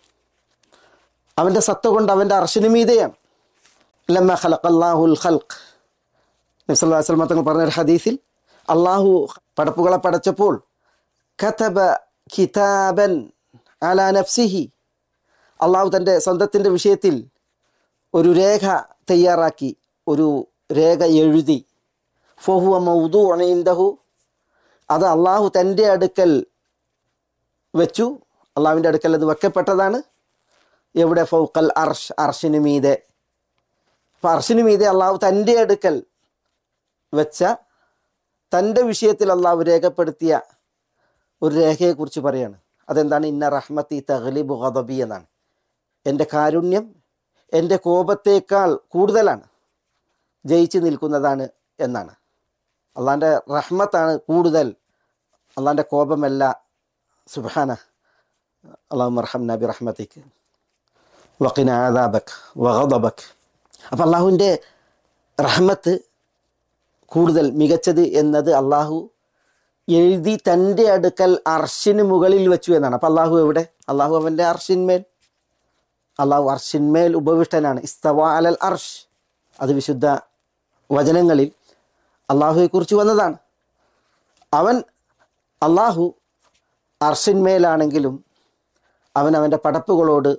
അവൻ്റെ സത്ത കൊണ്ട് അവൻ്റെ അർശനുമീതയാണ് ലമ്മ ഖലഖല്ലാഹുൽ ഖൽഖ് നബ്സല്ലാ വസ്ലമ തങ്ങൾ പറഞ്ഞൊരു ഹദീസിൽ അള്ളാഹു പടപ്പുകളെ പടച്ചപ്പോൾ കഥബ കിതാബൻ അലാ നഫ്സിഹി അള്ളാഹു തൻ്റെ സ്വന്തത്തിൻ്റെ വിഷയത്തിൽ ഒരു രേഖ തയ്യാറാക്കി ഒരു രേഖ എഴുതി ഫഹുവ മൗദു അണീന്ദഹു അത് അള്ളാഹു തൻ്റെ അടുക്കൽ വെച്ചു അള്ളാഹുവിൻ്റെ അടുക്കൽ അത് വെക്കപ്പെട്ടതാണ് എവിടെ ഫൗക്കൽ അർഷ് അർഷിന് മീതെ അപ്പം അർഷിന് മീതെ അള്ളാഹു തൻ്റെ അടുക്കൽ വെച്ച തൻ്റെ വിഷയത്തിൽ അള്ളാഹു രേഖപ്പെടുത്തിയ ഒരു രേഖയെക്കുറിച്ച് പറയാണ് അതെന്താണ് ഇന്ന റഹ്മത്തി തഗ്ലിബു ഗദബി എന്നാണ് എൻ്റെ കാരുണ്യം എൻ്റെ കോപത്തേക്കാൾ കൂടുതലാണ് ജയിച്ചു നിൽക്കുന്നതാണ് എന്നാണ് അള്ളാൻ്റെ റഹ്മത്താണ് കൂടുതൽ അള്ളാൻ്റെ കോപമല്ല സുബാന അള്ളാഹു മർഹം നബി റഹ്മത്തിക്ക് വക്കിന ആദാബക് വഹദബക് അപ്പം അള്ളാഹുവിൻ്റെ റഹ്മത്ത് കൂടുതൽ മികച്ചത് എന്നത് അള്ളാഹു എഴുതി തൻ്റെ അടുക്കൽ അർഷിന് മുകളിൽ വെച്ചു എന്നാണ് അപ്പം അള്ളാഹു എവിടെ അള്ളാഹു അവൻ്റെ അർഷിന്മേൽ അള്ളാഹു അർഷിന്മേൽ ഉപവിഷ്ടനാണ് ഇസ്തവ അലൽ അർഷ് അത് വിശുദ്ധ വചനങ്ങളിൽ അള്ളാഹുവെക്കുറിച്ച് വന്നതാണ് അവൻ അള്ളാഹു അർഷിന്മേലാണെങ്കിലും അവൻ അവൻ്റെ പടപ്പുകളോട്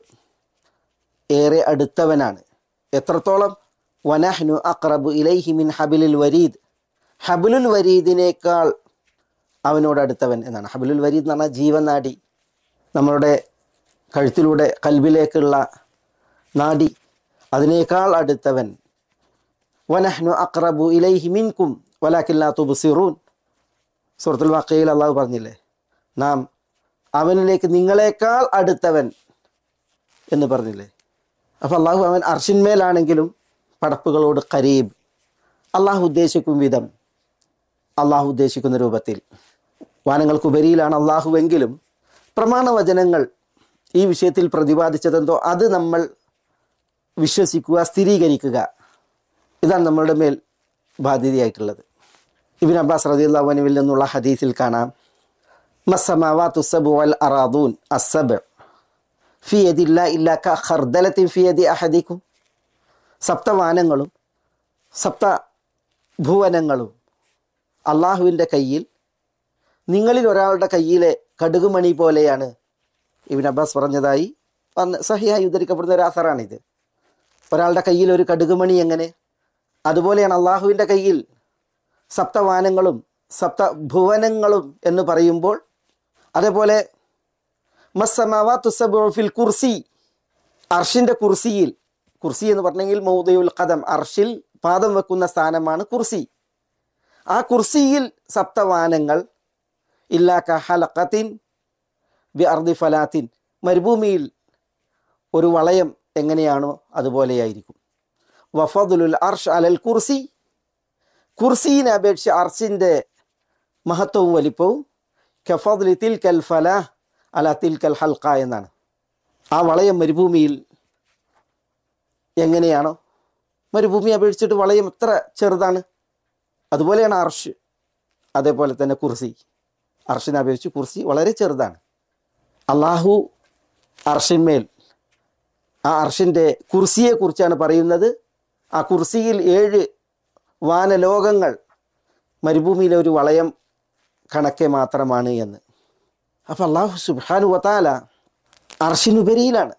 ഏറെ അടുത്തവനാണ് എത്രത്തോളം വനഹ്നു അക്രബു ഇലൈഹി മിൻ ഹബിലുൽ വരീദ് ഹബിലുൽ വരീദിനേക്കാൾ അവനോട് അടുത്തവൻ എന്നാണ് ഹബിലുൽ വരീദ് എന്ന് പറഞ്ഞാൽ ജീവനാടി നമ്മളുടെ കഴുത്തിലൂടെ കൽബിലേക്കുള്ള നാടി അതിനേക്കാൾ അടുത്തവൻ വനഹ്നു അക്രബു ഇലൈഹി മിൻകും വലാക്കില്ലാ തുബുസിറൂൻ സുഹൃത്തുൽ വാക്കയിൽ അള്ളാഹു പറഞ്ഞില്ലേ നാം അവനിലേക്ക് നിങ്ങളെക്കാൾ അടുത്തവൻ എന്ന് പറഞ്ഞില്ലേ അപ്പോൾ അള്ളാഹു അവൻ അർഷിന്മേലാണെങ്കിലും പടപ്പുകളോട് കരീബ് അള്ളാഹു ഉദ്ദേശിക്കും വിധം അള്ളാഹു ഉദ്ദേശിക്കുന്ന രൂപത്തിൽ വാനങ്ങൾക്കുപരിയിലാണ് അള്ളാഹുവെങ്കിലും പ്രമാണവചനങ്ങൾ ഈ വിഷയത്തിൽ പ്രതിപാദിച്ചതെന്തോ അത് നമ്മൾ വിശ്വസിക്കുക സ്ഥിരീകരിക്കുക ഇതാണ് നമ്മളുടെ മേൽ ബാധ്യതയായിട്ടുള്ളത് ഇബിൻ അബ്ബാസ് റദിയുള്ളവനുവിൽ നിന്നുള്ള ഹദീസിൽ കാണാം മസ്സമാവാത്തു സബു വൽ അറാദൂൻ അസബ് ഫി യദില്ല ഇല്ല ക ഖർദലത്തിൻ ഫി യദി അഹദിക്കും സപ്തവാനങ്ങളും സപ്ത ഭുവനങ്ങളും അള്ളാഹുവിൻ്റെ കയ്യിൽ നിങ്ങളിൽ ഒരാളുടെ കയ്യിലെ കടുകുമണി പോലെയാണ് ഇബിൻ അബ്ബാസ് പറഞ്ഞതായി പറഞ്ഞ സഹിയായി ഉദ്ധരിക്കപ്പെടുന്ന ഒരു ആസറാണിത് ഒരാളുടെ കയ്യിൽ ഒരു കടുകുമണി എങ്ങനെ അതുപോലെയാണ് അള്ളാഹുവിൻ്റെ കയ്യിൽ സപ്തവാനങ്ങളും സപ്ത ഭുവനങ്ങളും എന്ന് പറയുമ്പോൾ അതേപോലെ മസ്സമാവാത്തുസബിൽ കുർസി അർഷിൻ്റെ കുർസിയിൽ കുർസി എന്ന് പറഞ്ഞെങ്കിൽ മൗദയുൽ ഖദം അർഷിൽ പാദം വെക്കുന്ന സ്ഥാനമാണ് കുർസി ആ കുർസിയിൽ സപ്തവാനങ്ങൾ ഇല്ലാക്ക ഹലക്കത്തിൻ ബി അർദി ഫലാത്തിൻ മരുഭൂമിയിൽ ഒരു വളയം എങ്ങനെയാണോ അതുപോലെയായിരിക്കും വഫദുലുൽ അർഷ് അലൽ കുർസി കുർസീനെ അപേക്ഷിച്ച് അർഷിൻ്റെ മഹത്വവും വലിപ്പവും കഫദ്ലി തിൽ കൽ ഫല അല തിൽക്കൽ ഹൽക്ക എന്നാണ് ആ വളയം മരുഭൂമിയിൽ എങ്ങനെയാണോ മരുഭൂമി അപേക്ഷിച്ചിട്ട് വളയം എത്ര ചെറുതാണ് അതുപോലെയാണ് അർഷ് അതേപോലെ തന്നെ കുർസി അർഷിനെ അപേക്ഷിച്ച് കുർസി വളരെ ചെറുതാണ് അള്ളാഹു അർഷിന്മേൽ ആ അർഷിൻ്റെ കുർസിയെക്കുറിച്ചാണ് പറയുന്നത് ആ കുർസിയിൽ ഏഴ് വാനലോകങ്ങൾ മരുഭൂമിയിലെ ഒരു വളയം കണക്കെ മാത്രമാണ് എന്ന് അപ്പം അള്ളാഹു സുബാനു വത്താല അർഷിനുപരിയിലാണ്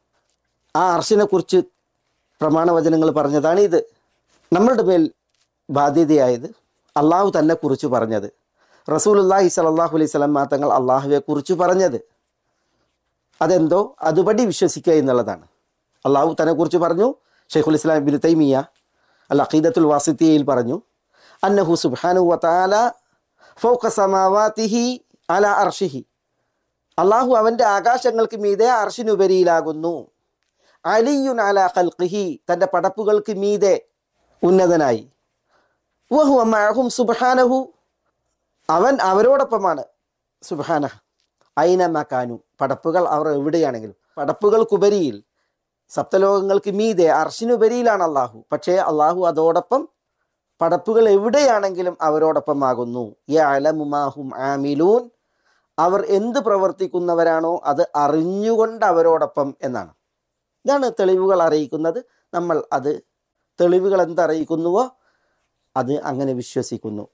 ആ അർഷിനെ കുറിച്ച് പ്രമാണവചനങ്ങൾ പറഞ്ഞതാണ് ഇത് നമ്മളുടെ മേൽ ബാധ്യതയായത് അള്ളാഹു തന്നെ കുറിച്ച് പറഞ്ഞത് റസൂലുല്ലാഹി സലാഹു അലൈഹി സ്വലം തങ്ങൾ അള്ളാഹുവെ കുറിച്ച് പറഞ്ഞത് അതെന്തോ അതുപടി വിശ്വസിക്കുക എന്നുള്ളതാണ് അള്ളാഹു തന്നെ കുറിച്ച് പറഞ്ഞു ഷെയ്ഖുൽ ഇസ്ലാം ഇബിൻ തൈമിയ അൽ അഖീദത്തുൽ വാസിത്തിയയിൽ പറഞ്ഞു അന്നഹു സുബ്ഹാനു വതാല ഫൗഖ സമാവാതിഹി അല അർഷിഹി അള്ളാഹു അവൻ്റെ ആകാശങ്ങൾക്ക് മീതെ അർഷിനുപരിയിലാകുന്നു അലിയുൻ അല ഖൽഖിഹി തൻ്റെ പടപ്പുകൾക്ക് മീതെ ഉന്നതനായി വഹു അമ്മഹും സുബ്ഹാനഹു അവൻ അവരോടൊപ്പമാണ് സുബ്ഹാന ഐന മക്കാനു പടപ്പുകൾ അവർ എവിടെയാണെങ്കിലും പടപ്പുകൾക്കുപരിയിൽ സപ്തലോകങ്ങൾക്ക് മീതെ അർഷിനുപരിയിലാണ് അള്ളാഹു പക്ഷേ അള്ളാഹു അതോടൊപ്പം പടപ്പുകൾ എവിടെയാണെങ്കിലും അവരോടൊപ്പമാകുന്നു യഅലമുമാഹും ആമിലൂൻ അവർ എന്ത് പ്രവർത്തിക്കുന്നവരാണോ അത് അറിഞ്ഞുകൊണ്ട് അവരോടൊപ്പം എന്നാണ് ഇതാണ് തെളിവുകൾ അറിയിക്കുന്നത് നമ്മൾ അത് തെളിവുകൾ എന്തറിയിക്കുന്നുവോ അത് അങ്ങനെ വിശ്വസിക്കുന്നു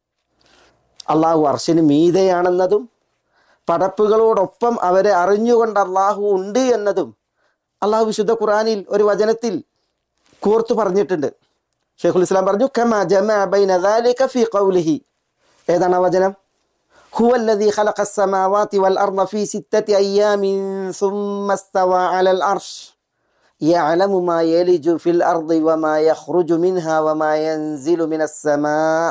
അള്ളാഹു അർഷിന് മീതെയാണെന്നതും പടപ്പുകളോടൊപ്പം അവരെ അറിഞ്ഞുകൊണ്ട് അള്ളാഹു ഉണ്ട് എന്നതും അള്ളാഹു വിശുദ്ധ ഖുറാനിൽ ഒരു വചനത്തിൽ കോർത്തു പറഞ്ഞിട്ടുണ്ട് ഷെയ്ഖുൽ ഇസ്ലാം പറഞ്ഞു കമാ ജമഅ ബൈന ദാലിക ഫീ ഖൗലിഹി ഏതാണ് ആ വചനം هو الذي خلق السماوات والأرض في ستة أيام ثم استوى على العرش يعلم ما يلج في الأرض وما يخرج منها وما ينزل من السماء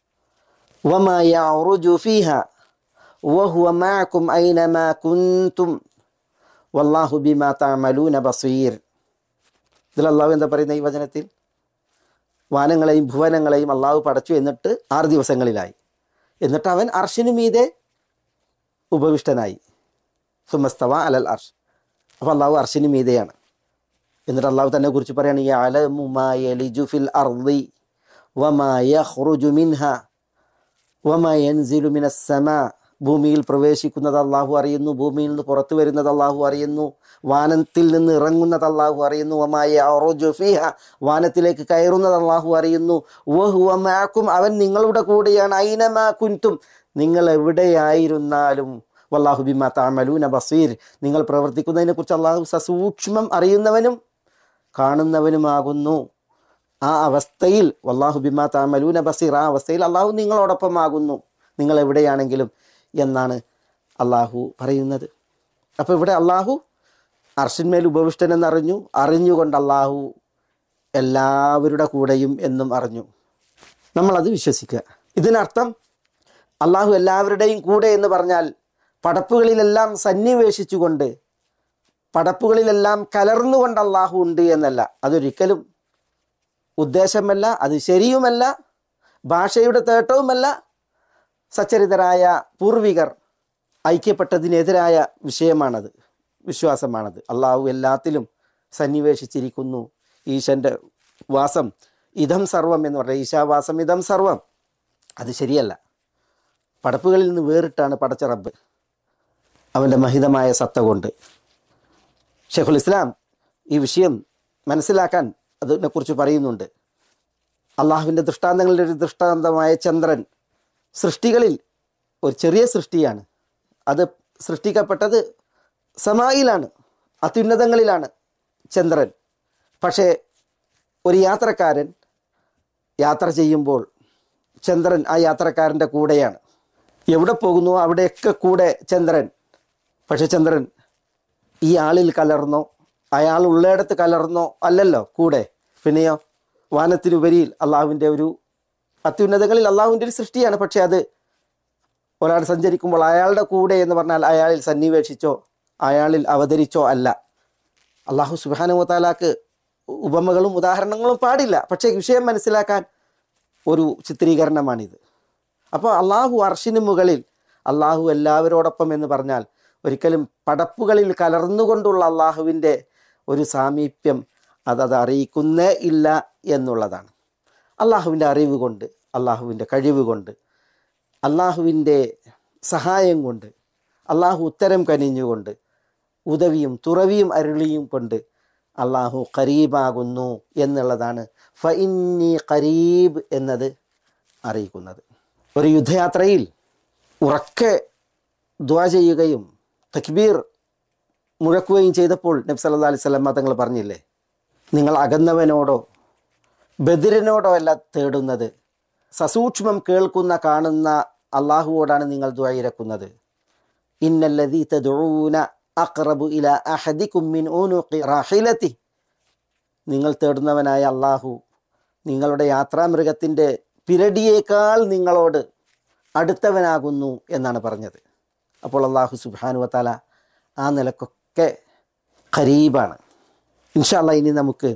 وما يعرج فيها وهو معكم أينما كنتم والله بما تعملون بصير ഇതിൽ അള്ളാഹു എന്താ പറയുന്ന ഈ വചനത്തിൽ വാനങ്ങളെയും ഭുവനങ്ങളെയും അള്ളാഹു പടച്ചു എന്നിട്ട് ആറ് ദിവസങ്ങളിലായി എന്നിട്ട് അവൻ അർഷിനു മീതെ ഉപവിഷ്ടനായി സുമസ്തവ അലൽ അർഷ് അപ്പോൾ അള്ളാഹു അർഷിനു മീതെയാണ് എന്നിട്ട് അള്ളാഹു തന്നെ കുറിച്ച് പറയാണ് യഅലമു മാ യലിജു ഫിൽ അർളി വമാ യഖ്റുജു മിൻഹ വമാ യൻസിലു മിനസ് സമാ ഭൂമിയിൽ പ്രവേശിക്കുന്നത് അള്ളാഹു അറിയുന്നു ഭൂമിയിൽ നിന്ന് പുറത്തു വരുന്നത് അള്ളാഹു അറിയുന്നു വാനത്തിൽ നിന്ന് ഇറങ്ങുന്നത് അള്ളാഹു അറിയുന്നു വമായ അറുജു ഫിഹ വാനത്തിലേക്ക് കയറുന്നത് അള്ളാഹു അറിയുന്നു വഹുവ മാക്കും അവൻ നിങ്ങളുടെ കൂടെയാണ് ഐനമാ കുൻതും നിങ്ങൾ എവിടെയായിരുന്നാലും വല്ലാഹു ബിമാ താമലൂന ബസീർ നിങ്ങൾ പ്രവർത്തിക്കുന്നതിനെ കുറിച്ച് അള്ളാഹു സസൂക്ഷ്മം അറിയുന്നവനും കാണുന്നവനുമാകുന്നു ആ അവസ്ഥയിൽ വല്ലാഹു ബിമാ താമലൂന ബസീർ ആ അവസ്ഥയിൽ അള്ളാഹു നിങ്ങളോടൊപ്പമാകുന്നു നിങ്ങൾ എവിടെയാണെങ്കിലും എന്നാണ് അള്ളാഹു പറയുന്നത് അപ്പോൾ ഇവിടെ അള്ളാഹു അർഷിന്മേൽ ഉപവിഷ്ടനെന്നറിഞ്ഞു അറിഞ്ഞുകൊണ്ട് അള്ളാഹു എല്ലാവരുടെ കൂടെയും എന്നും അറിഞ്ഞു നമ്മളത് വിശ്വസിക്കുക ഇതിനർത്ഥം അള്ളാഹു എല്ലാവരുടെയും കൂടെ എന്ന് പറഞ്ഞാൽ പടപ്പുകളിലെല്ലാം സന്നിവേശിച്ചുകൊണ്ട് പടപ്പുകളിലെല്ലാം കലർന്നുകൊണ്ട് അള്ളാഹു ഉണ്ട് എന്നല്ല അതൊരിക്കലും ഉദ്ദേശമല്ല അത് ശരിയുമല്ല ഭാഷയുടെ തേട്ടവുമല്ല സച്ചരിതരായ പൂർവികർ ഐക്യപ്പെട്ടതിനെതിരായ വിഷയമാണത് വിശ്വാസമാണത് അള്ളാഹു എല്ലാത്തിലും സന്നിവേശിച്ചിരിക്കുന്നു ഈശൻ്റെ വാസം ഇതം സർവം എന്ന് പറഞ്ഞാൽ ഈശാവാസം ഇതം സർവം അത് ശരിയല്ല പടപ്പുകളിൽ നിന്ന് വേറിട്ടാണ് പടച്ച റബ്ബ് അവൻ്റെ മഹിതമായ സത്ത കൊണ്ട് ഷെഖുൽ ഇസ്ലാം ഈ വിഷയം മനസ്സിലാക്കാൻ അതിനെക്കുറിച്ച് പറയുന്നുണ്ട് അള്ളാഹുവിൻ്റെ ദൃഷ്ടാന്തങ്ങളുടെ ഒരു ദൃഷ്ടാന്തമായ ചന്ദ്രൻ സൃഷ്ടികളിൽ ഒരു ചെറിയ സൃഷ്ടിയാണ് അത് സൃഷ്ടിക്കപ്പെട്ടത് സമായിലാണ് അത്യുന്നതങ്ങളിലാണ് ചന്ദ്രൻ പക്ഷേ ഒരു യാത്രക്കാരൻ യാത്ര ചെയ്യുമ്പോൾ ചന്ദ്രൻ ആ യാത്രക്കാരൻ്റെ കൂടെയാണ് എവിടെ പോകുന്നു അവിടെയൊക്കെ കൂടെ ചന്ദ്രൻ പക്ഷെ ചന്ദ്രൻ ഈ ആളിൽ കലർന്നോ അയാൾ ഉള്ളയിടത്ത് കലർന്നോ അല്ലല്ലോ കൂടെ പിന്നെയോ വാനത്തിനുപരിയിൽ അള്ളാഹുവിൻ്റെ ഒരു അത്യുന്നതങ്ങളിൽ അള്ളാഹുവിൻ്റെ ഒരു സൃഷ്ടിയാണ് പക്ഷെ അത് ഒരാൾ സഞ്ചരിക്കുമ്പോൾ അയാളുടെ കൂടെ എന്ന് പറഞ്ഞാൽ അയാളിൽ സന്നിവേശിച്ചോ അയാളിൽ അവതരിച്ചോ അല്ല അള്ളാഹു സുബാനുവത്താലാക്ക് ഉപമകളും ഉദാഹരണങ്ങളും പാടില്ല പക്ഷേ വിഷയം മനസ്സിലാക്കാൻ ഒരു ചിത്രീകരണമാണിത് അപ്പോൾ അള്ളാഹു അർഷിന് മുകളിൽ അള്ളാഹു എല്ലാവരോടൊപ്പം എന്ന് പറഞ്ഞാൽ ഒരിക്കലും പടപ്പുകളിൽ കലർന്നുകൊണ്ടുള്ള അള്ളാഹുവിൻ്റെ ഒരു സാമീപ്യം അതത് അറിയിക്കുന്നേ ഇല്ല എന്നുള്ളതാണ് അള്ളാഹുവിൻ്റെ അറിവ് കൊണ്ട് അള്ളാഹുവിൻ്റെ കഴിവ് കൊണ്ട് അള്ളാഹുവിൻ്റെ സഹായം കൊണ്ട് അള്ളാഹു ഉത്തരം കനിഞ്ഞുകൊണ്ട് ഉദവിയും തുറവിയും അരുളിയും കൊണ്ട് അള്ളാഹു കരീബാകുന്നു എന്നുള്ളതാണ് ഫ ഇന്നി കരീബ് എന്നത് അറിയിക്കുന്നത് ഒരു യുദ്ധയാത്രയിൽ ഉറക്കെ ദ്വാ ചെയ്യുകയും തക്ബീർ മുഴക്കുകയും ചെയ്തപ്പോൾ നബി സല്ലല്ലാഹു അലൈഹി വസല്ലം തങ്ങൾ പറഞ്ഞില്ലേ നിങ്ങൾ അകന്നവനോടോ ബദിരനോടോ അല്ല തേടുന്നത് സസൂക്ഷ്മം കേൾക്കുന്ന കാണുന്ന അള്ളാഹുവോടാണ് നിങ്ങൾ ദ്വായിരക്കുന്നത് ഇന്നല്ലദീ തദ്ഊന അഖ്റബു ഇല അഹദികും മിൻ ഉനുഖി റാഹിലതി നിങ്ങൾ തേടുന്നവനായ അള്ളാഹു നിങ്ങളുടെ യാത്രാമൃഗത്തിൻ്റെ പിരടിയേക്കാൾ നിങ്ങളോട് അടുത്തവനാകുന്നു എന്നാണ് പറഞ്ഞത് അപ്പോൾ അള്ളാഹു സുബാനു വത്താല ആ നിലക്കൊക്കെ ഖരീബാണ് ഇൻഷാല്ല ഇനി നമുക്ക്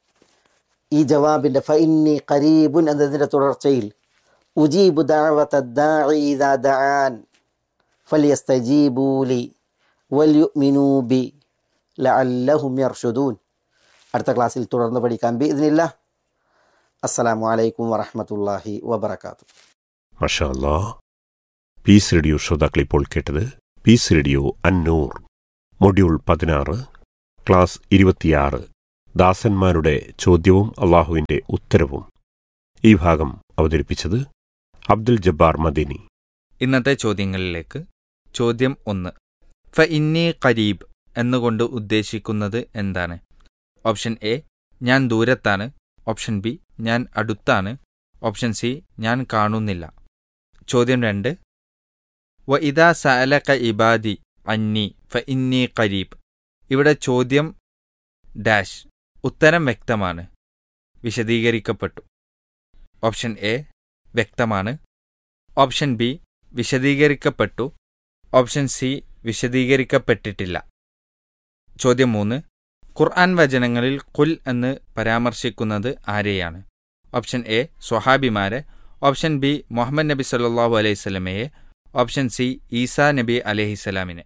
ഈ ജവാബിൻ്റെ ഫൈന്നി ഖരീബുൻ എന്നതിൻ്റെ തുടർച്ചയിൽ ഉജീബു ദഅവത ദാഇ ഇദാ ദഅാൻ ഫലിയസ്തജീബൂ ലി വൽയുഅ്മിനൂ ബി ലഅല്ലഹും യർഷുദൂൻ അടുത്ത ക്ലാസ്സിൽ തുടർന്ന് പഠിക്കാൻ ബി ഇതിനില്ല അസ്സലാമു അലൈക്കും വറഹ്മത്തുള്ളാഹി വബറകാതുഹു മഷാ അല്ലാ പീസ് റേഡിയോ ശ്രോതാക്കൾ ഇപ്പോൾ കേട്ടത് പീസ് റേഡിയോ അന്നൂർ മൊഡ്യൂൾ പതിനാറ് ക്ലാസ് ഇരുപത്തിയാറ് ദാസന്മാരുടെ ചോദ്യവും അള്ളാഹുവിന്റെ ഉത്തരവും ഈ ഭാഗം അവതരിപ്പിച്ചത് അബ്ദുൽ ജബ്ബാർ മദീനി ഇന്നത്തെ ചോദ്യങ്ങളിലേക്ക് ചോദ്യം ഒന്ന് ഫ ഇന്നി ഖരീബ് എന്നുകൊണ്ട് ഉദ്ദേശിക്കുന്നത് എന്താണ് ഓപ്ഷൻ എ ഞാൻ ദൂരത്താണ് ഓപ്ഷൻ ബി ഞാൻ അടുത്താണ് ഓപ്ഷൻ സി ഞാൻ കാണുന്നില്ല ചോദ്യം രണ്ട് വ ഇദാ സഅലക ഇബാദി അന്നി ഫ ഇന്നി ഖരീബ് ഇവിടെ ചോദ്യം ഡാഷ് ഉത്തരം വ്യക്തമാണ് വിശദീകരിക്കപ്പെട്ടു ഓപ്ഷൻ എ വ്യക്തമാണ് ഓപ്ഷൻ ബി വിശദീകരിക്കപ്പെട്ടു ഓപ്ഷൻ സി വിശദീകരിക്കപ്പെട്ടിട്ടില്ല ചോദ്യം മൂന്ന് ഖുർആൻ വചനങ്ങളിൽ കുൽ എന്ന് പരാമർശിക്കുന്നത് ആരെയാണ് ഓപ്ഷൻ എ സ്വഹാബിമാരെ ഓപ്ഷൻ ബി മുഹമ്മദ് നബി സല്ലാഹു അലൈഹി സ്വലമയെ ഓപ്ഷൻ സി ഈസാ നബി അലഹിസ്സലാമിനെ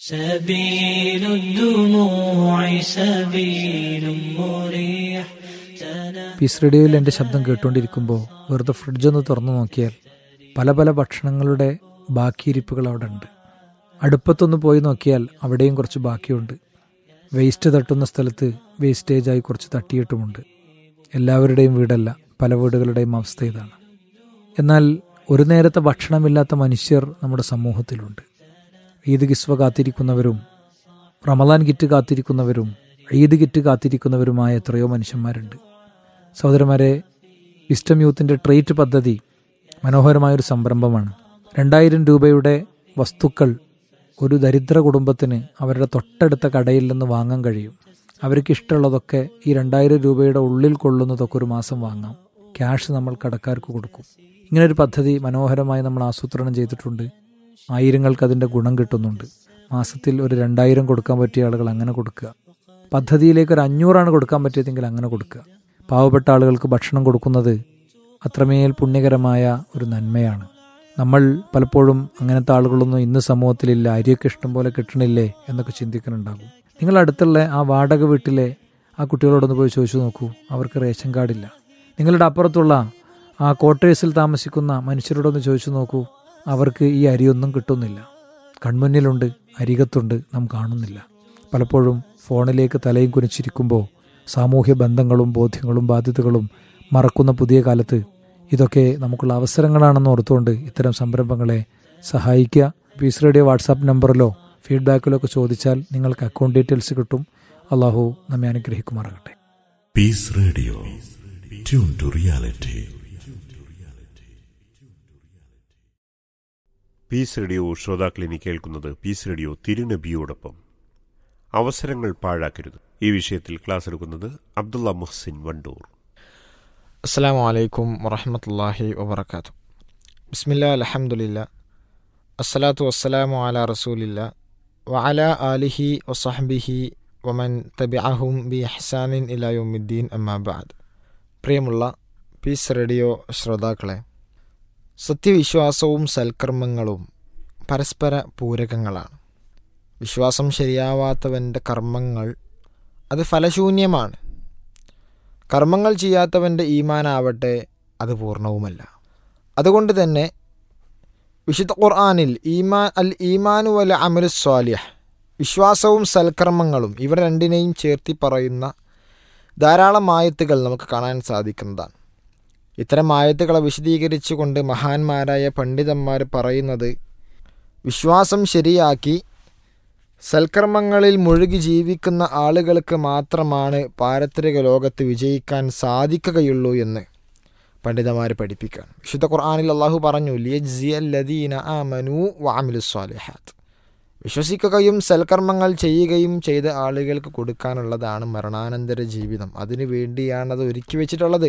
سبيل الدموع سبيل مريح പീസ് റേഡിയോയിൽ എൻ്റെ ശബ്ദം കേട്ടുകൊണ്ടിരിക്കുമ്പോൾ വെറുതെ ഫ്രിഡ്ജൊന്ന് തുറന്നു നോക്കിയാൽ പല പല ഭക്ഷണങ്ങളുടെ ബാക്കിയിരിപ്പുകൾ അവിടെ ഉണ്ട് അടുപ്പത്തൊന്ന് പോയി നോക്കിയാൽ അവിടെയും കുറച്ച് ബാക്കിയുണ്ട് വേസ്റ്റ് തട്ടുന്ന സ്ഥലത്ത് വേസ്റ്റേജായി കുറച്ച് തട്ടിയിട്ടുമുണ്ട് എല്ലാവരുടെയും വീടല്ല പല വീടുകളുടെയും അവസ്ഥ ഇതാണ് എന്നാൽ ഒരു നേരത്തെ ഭക്ഷണമില്ലാത്ത മനുഷ്യർ നമ്മുടെ സമൂഹത്തിലുണ്ട് ഈദ് കിസ്വ കാത്തിരിക്കുന്നവരും റമദാൻ കിറ്റ് കാത്തിരിക്കുന്നവരും ഈദ് കിറ്റ് കാത്തിരിക്കുന്നവരുമായ എത്രയോ മനുഷ്യന്മാരുണ്ട് സഹോദരന്മാരെ വിസ്റ്റം യൂത്തിൻ്റെ ട്രേറ്റ് പദ്ധതി മനോഹരമായൊരു സംരംഭമാണ് രണ്ടായിരം രൂപയുടെ വസ്തുക്കൾ ഒരു ദരിദ്ര കുടുംബത്തിന് അവരുടെ തൊട്ടടുത്ത കടയിൽ നിന്ന് വാങ്ങാൻ കഴിയും അവർക്ക് ഇഷ്ടമുള്ളതൊക്കെ ഈ രണ്ടായിരം രൂപയുടെ ഉള്ളിൽ കൊള്ളുന്നതൊക്കെ ഒരു മാസം വാങ്ങാം ക്യാഷ് നമ്മൾ കടക്കാർക്ക് കൊടുക്കും ഇങ്ങനൊരു പദ്ധതി മനോഹരമായി നമ്മൾ ആസൂത്രണം ചെയ്തിട്ടുണ്ട് ആയിരങ്ങൾക്ക് അതിൻ്റെ ഗുണം കിട്ടുന്നുണ്ട് മാസത്തിൽ ഒരു രണ്ടായിരം കൊടുക്കാൻ പറ്റിയ ആളുകൾ അങ്ങനെ കൊടുക്കുക പദ്ധതിയിലേക്ക് ഒരു അഞ്ഞൂറാണ് കൊടുക്കാൻ പറ്റിയതെങ്കിൽ അങ്ങനെ കൊടുക്കുക പാവപ്പെട്ട ആളുകൾക്ക് ഭക്ഷണം കൊടുക്കുന്നത് അത്രമേൽ പുണ്യകരമായ ഒരു നന്മയാണ് നമ്മൾ പലപ്പോഴും അങ്ങനത്തെ ആളുകളൊന്നും ഇന്ന് സമൂഹത്തിലില്ല അരിയൊക്കെ ഇഷ്ടം പോലെ കിട്ടണില്ലേ എന്നൊക്കെ ചിന്തിക്കുന്നുണ്ടാകും നിങ്ങൾ അടുത്തുള്ള ആ വാടക വീട്ടിലെ ആ കുട്ടികളോടൊന്ന് പോയി ചോദിച്ചു നോക്കൂ അവർക്ക് റേഷൻ കാർഡില്ല നിങ്ങളുടെ അപ്പുറത്തുള്ള ആ ക്വാർട്ടേഴ്സിൽ താമസിക്കുന്ന മനുഷ്യരോടൊന്ന് ചോദിച്ചു നോക്കൂ അവർക്ക് ഈ അരിയൊന്നും കിട്ടുന്നില്ല കൺമുന്നിലുണ്ട് അരികത്തുണ്ട് നാം കാണുന്നില്ല പലപ്പോഴും ഫോണിലേക്ക് തലയും കുനിച്ചിരിക്കുമ്പോൾ സാമൂഹ്യ ബന്ധങ്ങളും ബോധ്യങ്ങളും ബാധ്യതകളും മറക്കുന്ന പുതിയ കാലത്ത് ഇതൊക്കെ നമുക്കുള്ള അവസരങ്ങളാണെന്ന് ഓർത്തുകൊണ്ട് ഇത്തരം സംരംഭങ്ങളെ സഹായിക്കുക പീസ് റേഡിയോ വാട്സാപ്പ് നമ്പറിലോ ഫീഡ്ബാക്കിലോ ഒക്കെ ചോദിച്ചാൽ നിങ്ങൾക്ക് അക്കൗണ്ട് ഡീറ്റെയിൽസ് കിട്ടും അള്ളാഹു നമ്മെ അനുഗ്രഹിക്കുമാറാകട്ടെ Peace Radio. Tune to reality. Peace radio ശ്രോതാക്കൾ ഇനി കേൾക്കുന്നത് പീസ് റേഡിയോ തിരുനബിയോടൊപ്പം അവസരങ്ങൾ പാഴാക്കരുത് ഈ വിഷയത്തിൽ ക്ലാസ് എടുക്കുന്നത് അബ്ദുള്ള മുഹ്സിൻ വണ്ടൂർ അസ്സാം വലൈക്കും വറഹമത്തല്ലാഹി വബർക്കാത്തു ബിസ്മില്ല അലഹമുല്ല അസ്സലാത്തു വസ്സലാമു അല റസൂലില്ല വഅല ആലിഹി വസഹബിഹി വമൻ തബിഅഹും ബി ഹസാനിൻ ഇലായുദ്ദീൻ അമ്മാബാദ് പ്രിയമുള്ള പീസ് റേഡിയോ ശ്രോതാക്കളെ സത്യവിശ്വാസവും സൽക്കർമ്മങ്ങളും പരസ്പര പൂരകങ്ങളാണ് വിശ്വാസം ശരിയാവാത്തവൻ്റെ കർമ്മങ്ങൾ അത് ഫലശൂന്യമാണ് കർമ്മങ്ങൾ ചെയ്യാത്തവൻ്റെ ഈമാനാവട്ടെ അത് പൂർണ്ണവുമല്ല അതുകൊണ്ട് തന്നെ വിശുദ്ധ ഖുർആാനിൽ ഈമാൻ അൽ ഈമാനു വൽ അമലു സ്വാലിഹ് വിശ്വാസവും സൽക്കർമ്മങ്ങളും ഇവ രണ്ടിനെയും ചേർത്തി പറയുന്ന ധാരാളം ആയത്തുകൾ നമുക്ക് കാണാൻ സാധിക്കുന്നതാണ് ഇത്തരം ആയത്തുകളെ വിശദീകരിച്ചുകൊണ്ട് മഹാന്മാരായ പണ്ഡിതന്മാർ പറയുന്നത് വിശ്വാസം ശരിയാക്കി സൽക്കർമ്മങ്ങളിൽ മുഴുകി ജീവിക്കുന്ന ആളുകൾക്ക് മാത്രമാണ് പാരത്രിക ലോകത്ത് വിജയിക്കാൻ സാധിക്കുകയുള്ളൂ എന്ന് പണ്ഡിതന്മാർ പഠിപ്പിക്കാൻ വിശുദ്ധ ഖുർആാനിൽ അള്ളാഹു പറഞ്ഞു ലിയജ്സിയല്ലദീന ആമനു വാമിലു സ്വാലിഹാത്ത് വിശ്വസിക്കുകയും സൽക്കർമ്മങ്ങൾ ചെയ്യുകയും ചെയ്ത ആളുകൾക്ക് കൊടുക്കാനുള്ളതാണ് മരണാനന്തര ജീവിതം അതിനു വേണ്ടിയാണത് ഒരുക്കി വെച്ചിട്ടുള്ളത്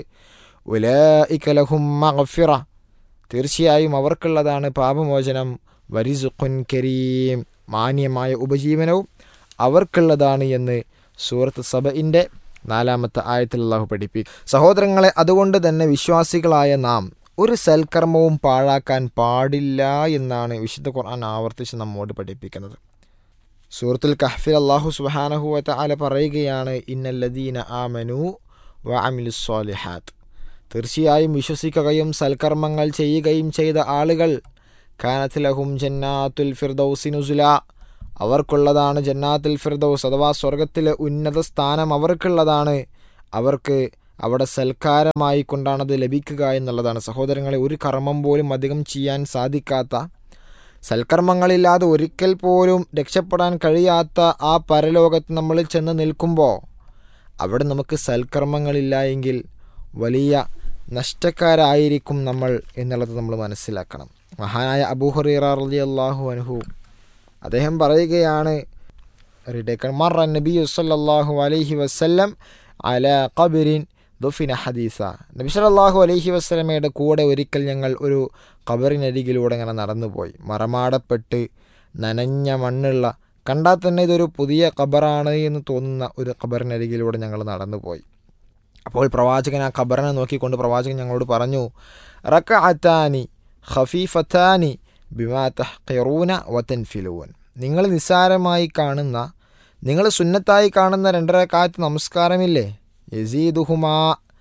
ഉലഇക്കലഹും മഗ്ഫിറ തീർച്ചയായും അവർക്കുള്ളതാണ് പാപമോചനം വരിസുഖുൻ കരീം മാന്യമായ ഉപജീവനവും അവർക്കുള്ളതാണ് എന്ന് സൂറത്ത് സബയിൻ്റെ നാലാമത്തെ ആയത്തിൽ അള്ളാഹു പഠിപ്പിക്കും സഹോദരങ്ങളെ അതുകൊണ്ട് തന്നെ വിശ്വാസികളായ നാം ഒരു സൽക്കർമ്മവും പാഴാക്കാൻ പാടില്ല എന്നാണ് വിശുദ്ധ ഖുർആൻ ആവർത്തിച്ച് നമ്മോട് പഠിപ്പിക്കുന്നത് സൂറത്തുൽ കഹ്ഫിൽ അള്ളാഹു സുബാനഹുവത്ത ആല പറയുകയാണ് ഇന്നല്ലദീന ആമനു വ അമിലുസ്വാലിഹാത്ത് തീർച്ചയായും വിശ്വസിക്കുകയും സൽക്കർമ്മങ്ങൾ ചെയ്യുകയും ചെയ്ത ആളുകൾ കാനത്തിലഹും ജന്നാത്തുൽ ഫിർദൌസി നുസുല അവർക്കുള്ളതാണ് ജന്നാത്തുൽ ഫിർദൌസ് അഥവാ സ്വർഗത്തിലെ ഉന്നത സ്ഥാനം അവർക്കുള്ളതാണ് അവർക്ക് അവിടെ സൽക്കാരമായി കൊണ്ടാണത് ലഭിക്കുക എന്നുള്ളതാണ് സഹോദരങ്ങളെ ഒരു കർമ്മം പോലും അധികം ചെയ്യാൻ സാധിക്കാത്ത സൽക്കർമ്മങ്ങളില്ലാതെ ഒരിക്കൽ പോലും രക്ഷപ്പെടാൻ കഴിയാത്ത ആ പരലോകത്ത് നമ്മൾ ചെന്ന് നിൽക്കുമ്പോൾ അവിടെ നമുക്ക് സൽക്കർമ്മങ്ങളില്ല എങ്കിൽ വലിയ നഷ്ടക്കാരായിരിക്കും നമ്മൾ എന്നുള്ളത് നമ്മൾ മനസ്സിലാക്കണം മഹാനായ അബൂഹറീറ റലി അള്ളാഹു അനുഹു അദ്ദേഹം പറയുകയാണ് റിഡേക്കൺ മറ നബി സല്ലല്ലാഹു അലൈഹി വസല്ലം അല ഖബരിൻ ദുഫിന ഹദീസ നബി സല്ലല്ലാഹു അലൈഹി വസ്ലമയുടെ കൂടെ ഒരിക്കൽ ഞങ്ങൾ ഒരു ഖബറിനരികിലൂടെ ഇങ്ങനെ നടന്നുപോയി മറമാടപ്പെട്ട് നനഞ്ഞ മണ്ണുള്ള കണ്ടാൽ തന്നെ ഇതൊരു പുതിയ ഖബറാണ് എന്ന് തോന്നുന്ന ഒരു ഖബറിനരികിലൂടെ ഞങ്ങൾ നടന്നുപോയി അപ്പോൾ പ്രവാചകൻ ആ ഖബറിനെ നോക്കിക്കൊണ്ട് പ്രവാചകൻ ഞങ്ങളോട് പറഞ്ഞു റക്ക അത്താനി ഖഫീഫത്താനി ബിമാ തഹ്ഖിറൂന വതൻഫിലൂൻ നിങ്ങൾ നിസ്സാരമായി കാണുന്ന നിങ്ങൾ സുന്നത്തായി കാണുന്ന രണ്ടര കാലത്ത് നമസ്കാരമില്ലേ യസീദുഹുമാ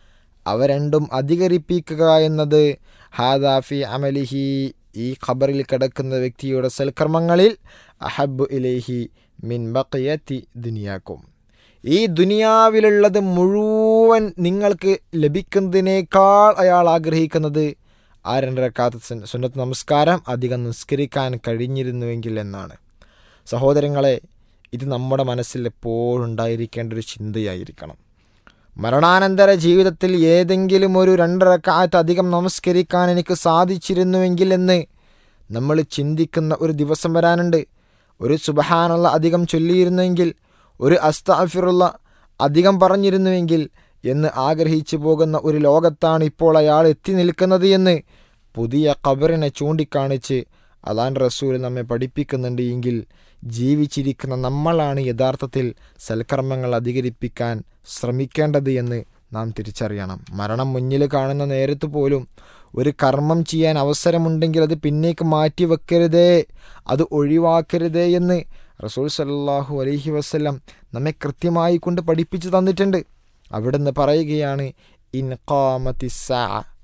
അവ രണ്ടും അധികരിപ്പിക്കുക എന്നത് ഹാദാഫി അമലിഹി ഈ ഖബറിൽ കിടക്കുന്ന വ്യക്തിയുടെ സൽക്കർമ്മങ്ങളിൽ അഹബ് ഇലേഹി മിൻ ബഖയത്തി ദുനിയാക്കും ഈ ദുനിയാവിലുള്ളത് മുഴുവൻ നിങ്ങൾക്ക് ലഭിക്കുന്നതിനേക്കാൾ അയാൾ ആഗ്രഹിക്കുന്നത് ആ രണ്ടരക്കാത്ത സുന്നത്ത് നമസ്കാരം അധികം നിസ്കരിക്കാൻ കഴിഞ്ഞിരുന്നുവെങ്കിൽ എന്നാണ് സഹോദരങ്ങളെ ഇത് നമ്മുടെ മനസ്സിൽ എപ്പോഴും ഉണ്ടായിരിക്കേണ്ട ഒരു ചിന്തയായിരിക്കണം മരണാനന്തര ജീവിതത്തിൽ ഏതെങ്കിലും ഒരു രണ്ടരക്കാലത്ത് അധികം നമസ്കരിക്കാൻ എനിക്ക് സാധിച്ചിരുന്നുവെങ്കിൽ എന്ന് നമ്മൾ ചിന്തിക്കുന്ന ഒരു ദിവസം വരാനുണ്ട് ഒരു സുബഹാനുള്ള അധികം ചൊല്ലിയിരുന്നെങ്കിൽ ഒരു അസ്താഫിറുള്ള അധികം പറഞ്ഞിരുന്നുവെങ്കിൽ എന്ന് ആഗ്രഹിച്ചു പോകുന്ന ഒരു ലോകത്താണ് ഇപ്പോൾ അയാൾ എത്തി നിൽക്കുന്നത് എന്ന് പുതിയ ഖബറിനെ ചൂണ്ടിക്കാണിച്ച് അലാൻ റസൂൽ നമ്മെ പഠിപ്പിക്കുന്നുണ്ട് എങ്കിൽ ജീവിച്ചിരിക്കുന്ന നമ്മളാണ് യഥാർത്ഥത്തിൽ സൽക്കർമ്മങ്ങൾ അധികരിപ്പിക്കാൻ ശ്രമിക്കേണ്ടത് എന്ന് നാം തിരിച്ചറിയണം മരണം മുന്നിൽ കാണുന്ന നേരത്ത് പോലും ഒരു കർമ്മം ചെയ്യാൻ അവസരമുണ്ടെങ്കിൽ അത് പിന്നേക്ക് മാറ്റി വെക്കരുതേ അത് ഒഴിവാക്കരുതേ എന്ന് റസൂൽ സല്ലാഹു അലഹി വസ്ല്ലാം നമ്മെ കൃത്യമായി കൊണ്ട് പഠിപ്പിച്ചു തന്നിട്ടുണ്ട് അവിടുന്ന് പറയുകയാണ് ഇൻകാമത്തിസ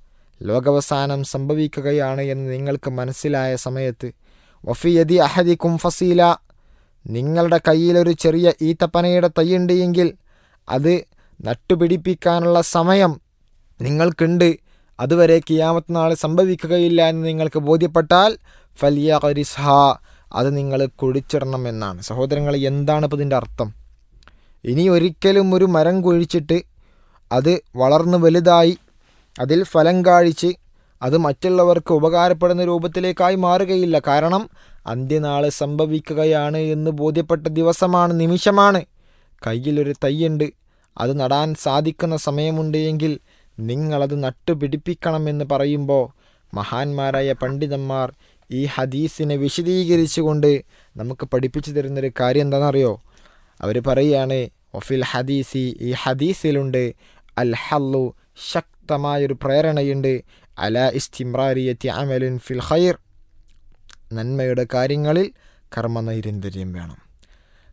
ലോകവസാനം സംഭവിക്കുകയാണ് എന്ന് നിങ്ങൾക്ക് മനസ്സിലായ സമയത്ത് വഫിയതി അഹദിക്കും ഫസീല നിങ്ങളുടെ കയ്യിലൊരു ചെറിയ ഈത്തപ്പനയുടെ തൈയുണ്ട് എങ്കിൽ അത് നട്ടുപിടിപ്പിക്കാനുള്ള സമയം നിങ്ങൾക്കുണ്ട് അതുവരെ കിയാമത്ത് നാളെ സംഭവിക്കുകയില്ല എന്ന് നിങ്ങൾക്ക് ബോധ്യപ്പെട്ടാൽ ഫലിയ ഖരിസ്ഹ അത് നിങ്ങൾ കുഴിച്ചിടണം എന്നാണ് സഹോദരങ്ങൾ എന്താണ് ഇപ്പോൾ ഇതിൻ്റെ അർത്ഥം ഇനി ഒരിക്കലും ഒരു മരം കുഴിച്ചിട്ട് അത് വളർന്ന് വലുതായി അതിൽ ഫലം കാഴിച്ച് അത് മറ്റുള്ളവർക്ക് ഉപകാരപ്പെടുന്ന രൂപത്തിലേക്കായി മാറുകയില്ല കാരണം അന്ത്യനാള് സംഭവിക്കുകയാണ് എന്ന് ബോധ്യപ്പെട്ട ദിവസമാണ് നിമിഷമാണ് കയ്യിലൊരു തയ്യുണ്ട് അത് നടാൻ സാധിക്കുന്ന സമയമുണ്ട് എങ്കിൽ നിങ്ങളത് നട്ടുപിടിപ്പിക്കണമെന്ന് പറയുമ്പോൾ മഹാന്മാരായ പണ്ഡിതന്മാർ ഈ ഹദീസിനെ വിശദീകരിച്ചുകൊണ്ട് നമുക്ക് പഠിപ്പിച്ചു തരുന്നൊരു കാര്യം എന്താണെന്നറിയോ അവർ പറയുകയാണ് ഒഫിൽ ഹദീസി ഈ ഹദീസിലുണ്ട് അൽ ഹല്ലു ശക്തമായൊരു പ്രേരണയുണ്ട് അല ഇസ്തിമ്രാരിയത്തി അമലുൻ ഫിൽ ഖൈർ നന്മയുടെ കാര്യങ്ങളിൽ കർമ്മനൈരന്തര്യം വേണം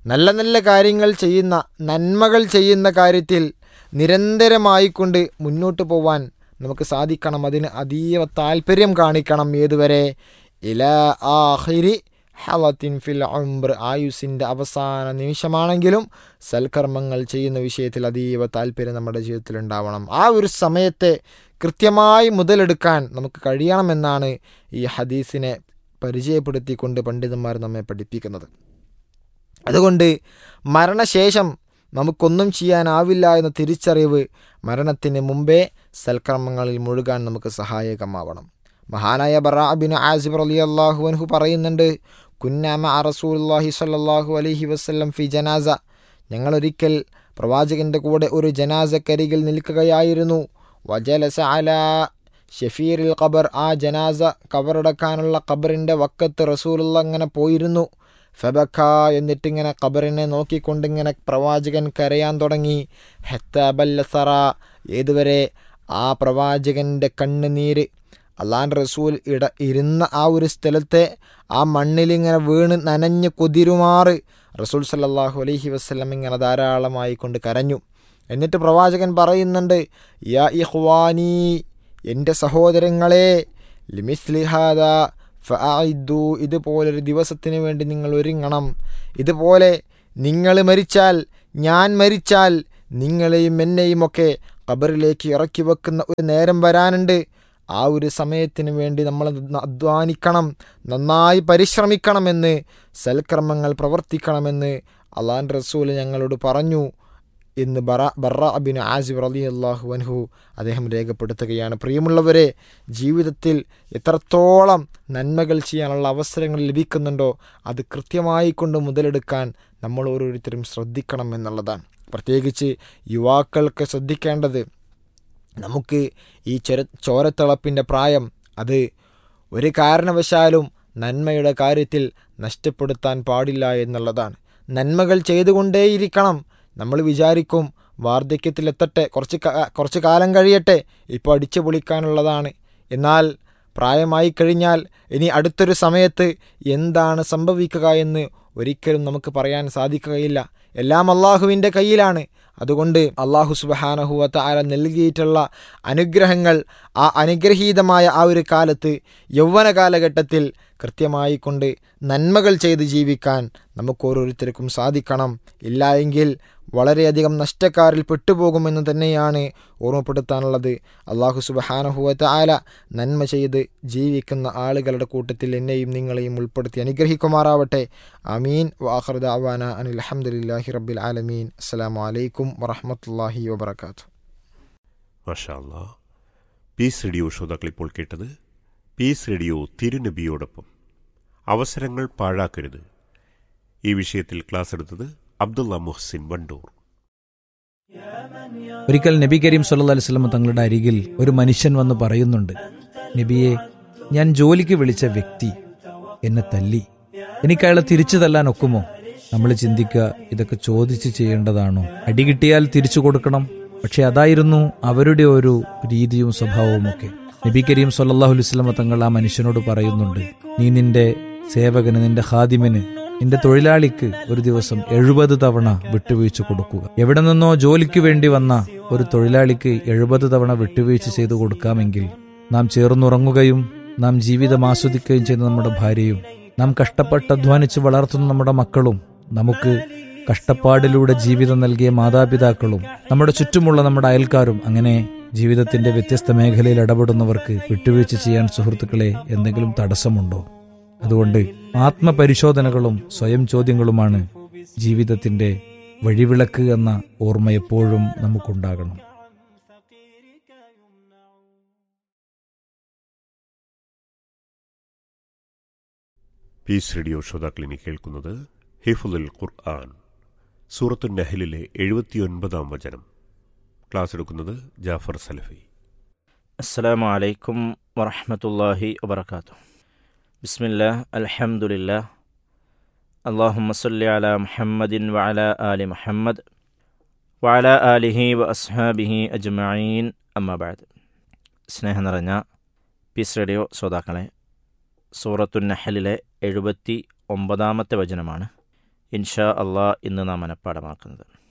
നല്ല നല്ല കാര്യങ്ങൾ ചെയ്യുന്ന നന്മകൾ ചെയ്യുന്ന കാര്യത്തിൽ നിരന്തരമായിക്കൊണ്ട് മുന്നോട്ട് പോവാൻ നമുക്ക് സാധിക്കണം അതിന് അതീവ താല്പര്യം കാണിക്കണം ഏതുവരെ ഇല ആഹിരി ഹലത്തിൻ ഫിൽ ഉംർ ആയുസിൻ്റെ അവസാന നിമിഷമാണെങ്കിലും സൽക്കർമ്മങ്ങൾ ചെയ്യുന്ന വിഷയത്തിൽ അതീവ താല്പര്യം നമ്മുടെ ജീവിതത്തിൽ ഉണ്ടാവണം ആ ഒരു സമയത്തെ കൃത്യമായി മുതലെടുക്കാൻ നമുക്ക് കഴിയണമെന്നാണ് ഈ ഹദീസിനെ പരിചയപ്പെടുത്തിക്കൊണ്ട് പണ്ഡിതന്മാർ നമ്മെ പഠിപ്പിക്കുന്നത് അതുകൊണ്ട് മരണശേഷം നമുക്കൊന്നും ചെയ്യാനാവില്ല എന്ന തിരിച്ചറിവ് മരണത്തിന് മുമ്പേ സൽക്കർമ്മങ്ങളിൽ മുഴുകാൻ നമുക്ക് സഹായകമാവണം മഹാനായ ബറാബിൻ ആസിബ് അലി അള്ളാഹു അൻഹു പറയുന്നുണ്ട് കുന്നാമ റസൂലുള്ളാഹി സ്വല്ലല്ലാഹു അലൈഹി വസല്ലം ഫി ജനാസ ഞങ്ങളൊരിക്കൽ പ്രവാചകന്റെ കൂടെ ഒരു ജനാസക്കരികിൽ നിൽക്കുകയായിരുന്നു വജലസ അല ഷഫീറിൽ ഖബർ ആ ജനാസ കബറടക്കാനുള്ള ഖബറിൻ്റെ വക്കത്ത് റസൂലുള്ള അങ്ങനെ പോയിരുന്നു ഫബക്ക എന്നിട്ടിങ്ങനെ ഖബറിനെ നോക്കിക്കൊണ്ടിങ്ങനെ പ്രവാചകൻ കരയാൻ തുടങ്ങി ഹെത്തബല്ലസറ ഏതുവരെ ആ പ്രവാചകൻ്റെ കണ്ണുനീര് അള്ളാൻ റസൂൽ ഇട ഇരുന്ന ആ ഒരു സ്ഥലത്തെ ആ മണ്ണിലിങ്ങനെ വീണ് നനഞ്ഞ് കുതിരുമാറ് റസൂൽ സല്ലല്ലാഹു അലൈഹി വസ്ലം ഇങ്ങനെ ധാരാളമായി കൊണ്ട് കരഞ്ഞു എന്നിട്ട് പ്രവാചകൻ പറയുന്നുണ്ട് യാ ഇഹ്വാനി എൻ്റെ സഹോദരങ്ങളെ ലിമിസ്ലിഹാദ ഫഅഇദ്ദു ഇതുപോലൊരു ദിവസത്തിന് വേണ്ടി നിങ്ങൾ ഒരുങ്ങണം ഇതുപോലെ നിങ്ങൾ മരിച്ചാൽ ഞാൻ മരിച്ചാൽ നിങ്ങളെയും എന്നെയും ഒക്കെ ഖബറിലേക്ക് ഇറക്കി വെക്കുന്ന ഒരു നേരം വരാനുണ്ട് ആ ഒരു സമയത്തിന് വേണ്ടി നമ്മൾ അധ്വാനിക്കണം നന്നായി പരിശ്രമിക്കണമെന്ന് സൽക്കർമ്മങ്ങൾ പ്രവർത്തിക്കണമെന്ന് അള്ളാൻ റസൂൽ ഞങ്ങളോട് പറഞ്ഞു എന്ന് ബറ ബറ അബിൻ ആസിബ് റലി അള്ളാഹു അൻഹു അദ്ദേഹം രേഖപ്പെടുത്തുകയാണ് പ്രിയമുള്ളവരെ ജീവിതത്തിൽ എത്രത്തോളം നന്മകൾ ചെയ്യാനുള്ള അവസരങ്ങൾ ലഭിക്കുന്നുണ്ടോ അത് കൃത്യമായി കൊണ്ട് മുതലെടുക്കാൻ നമ്മൾ ഓരോരുത്തരും ശ്രദ്ധിക്കണം എന്നുള്ളതാണ് പ്രത്യേകിച്ച് യുവാക്കൾക്ക് ശ്രദ്ധിക്കേണ്ടത് നമുക്ക് ഈ ചൊര ചോരത്തിളപ്പിൻ്റെ പ്രായം അത് ഒരു കാരണവശാലും നന്മയുടെ കാര്യത്തിൽ നഷ്ടപ്പെടുത്താൻ പാടില്ല എന്നുള്ളതാണ് നന്മകൾ ചെയ്തുകൊണ്ടേയിരിക്കണം നമ്മൾ വിചാരിക്കും വാർദ്ധക്യത്തിലെത്തട്ടെ കുറച്ച് കുറച്ച് കാലം കഴിയട്ടെ ഇപ്പോൾ അടിച്ചു പൊളിക്കാനുള്ളതാണ് എന്നാൽ പ്രായമായി കഴിഞ്ഞാൽ ഇനി അടുത്തൊരു സമയത്ത് എന്താണ് സംഭവിക്കുക എന്ന് ഒരിക്കലും നമുക്ക് പറയാൻ സാധിക്കുകയില്ല എല്ലാം അള്ളാഹുവിൻ്റെ കയ്യിലാണ് അതുകൊണ്ട് അള്ളാഹു സുബഹാനഹുവത്ത ആല നൽകിയിട്ടുള്ള അനുഗ്രഹങ്ങൾ ആ അനുഗ്രഹീതമായ ആ ഒരു കാലത്ത് യൗവന കാലഘട്ടത്തിൽ കൃത്യമായി കൊണ്ട് നന്മകൾ ചെയ്ത് ജീവിക്കാൻ നമുക്ക് ഓരോരുത്തർക്കും സാധിക്കണം ഇല്ല എങ്കിൽ വളരെയധികം നഷ്ടക്കാരിൽ പെട്ടുപോകുമെന്ന് തന്നെയാണ് ഓർമ്മപ്പെടുത്താനുള്ളത് അള്ളാഹു സുബഹാനഹുവത്ത ആല നന്മ ചെയ്ത് ജീവിക്കുന്ന ആളുകളുടെ കൂട്ടത്തിൽ എന്നെയും നിങ്ങളെയും ഉൾപ്പെടുത്തി അനുഗ്രഹിക്കുമാറാവട്ടെ അമീൻ വാഹർദ അവാന അനിൽ അഹമ്മദില്ലാഹി റബ്ബിൽ ആലമീൻ അസ്സാം വലൈക്കും വറഹമത്തല്ലാഹി വബർക്കാത്തു മഷാല്ല പീസ് റേഡിയോ ശ്രോതാക്കൾ ഇപ്പോൾ കേട്ടത് പീസ് റേഡിയോ തിരുനബിയോടൊപ്പം അവസരങ്ങൾ പാഴാക്കരുത് ഈ വിഷയത്തിൽ ക്ലാസ് എടുത്തത് അബ്ദുള്ള മുഹ്സിൻ വണ്ടൂർ ഒരിക്കൽ നബി കരീം സല്ലല്ലാഹു അലൈഹി വസല്ലം തങ്ങളുടെ അരികിൽ ഒരു മനുഷ്യൻ വന്ന് പറയുന്നുണ്ട് നബിയെ ഞാൻ ജോലിക്ക് വിളിച്ച വ്യക്തി എന്നെ തല്ലി എനിക്ക് അയാളെ തിരിച്ചു തല്ലാൻ ഒക്കുമോ നമ്മൾ ചിന്തിക്കുക ഇതൊക്കെ ചോദിച്ച് ചെയ്യേണ്ടതാണോ അടി കിട്ടിയാൽ തിരിച്ചു കൊടുക്കണം പക്ഷെ അതായിരുന്നു അവരുടെ ഒരു രീതിയും സ്വഭാവവും ഒക്കെ നബി കരീം സല്ലല്ലാഹു അലൈഹി വസല്ലം തങ്ങൾ ആ മനുഷ്യനോട് പറയുന്നുണ്ട് നീ നിന്റെ സേവകന് നിന്റെ ഹാദിമിന് നിന്റെ തൊഴിലാളിക്ക് ഒരു ദിവസം എഴുപത് തവണ വിട്ടുവീഴ്ച കൊടുക്കുക എവിടെ നിന്നോ ജോലിക്ക് വേണ്ടി വന്ന ഒരു തൊഴിലാളിക്ക് എഴുപത് തവണ വിട്ടുവീഴ്ച ചെയ്തു കൊടുക്കാമെങ്കിൽ നാം ചേർന്നുറങ്ങുകയും നാം ജീവിതം ആസ്വദിക്കുകയും ചെയ്യുന്ന നമ്മുടെ ഭാര്യയും നാം കഷ്ടപ്പെട്ട് അധ്വാനിച്ച് വളർത്തുന്ന നമ്മുടെ മക്കളും നമുക്ക് കഷ്ടപ്പാടിലൂടെ ജീവിതം നൽകിയ മാതാപിതാക്കളും നമ്മുടെ ചുറ്റുമുള്ള നമ്മുടെ അയൽക്കാരും അങ്ങനെ ജീവിതത്തിന്റെ വ്യത്യസ്ത മേഖലയിൽ ഇടപെടുന്നവർക്ക് വിട്ടുവീഴ്ച ചെയ്യാൻ സുഹൃത്തുക്കളെ എന്തെങ്കിലും തടസ്സമുണ്ടോ അതുകൊണ്ട് ആത്മപരിശോധനകളും സ്വയം ചോദ്യങ്ങളുമാണ് ജീവിതത്തിന്റെ വഴിവിളക്ക് എന്ന ഓർമ്മ എപ്പോഴും നമുക്കുണ്ടാകണം പീസ് റേഡിയോ ശ്രോതാക്കൾ ഇനി കേൾക്കുന്നത് ഹിഫുൽ ഖുർആൻ സൂറത്തു നഹലിലെ എഴുപത്തിയൊൻപതാം വചനം ക്ലാസ് എടുക്കുന്നത് ജാഫർ സലഫി السلام عليكم ورحمة الله وبركاته بسم الله الحمد لله اللهم صل على محمد وعلى آل محمد وعلى آله وأصحابه أجمعين أما بعد സ്നേഹം നിറഞ്ഞ പീസ് റേഡിയോ ശ്രോതാക്കളെ സൂറത്തു നഹലിലെ എഴുപത്തി ഒമ്പതാമത്തെ വചനമാണ് ഇൻഷാ അള്ളാ ഇന്ന് നാം മനഃപ്പാടമാക്കുന്നത്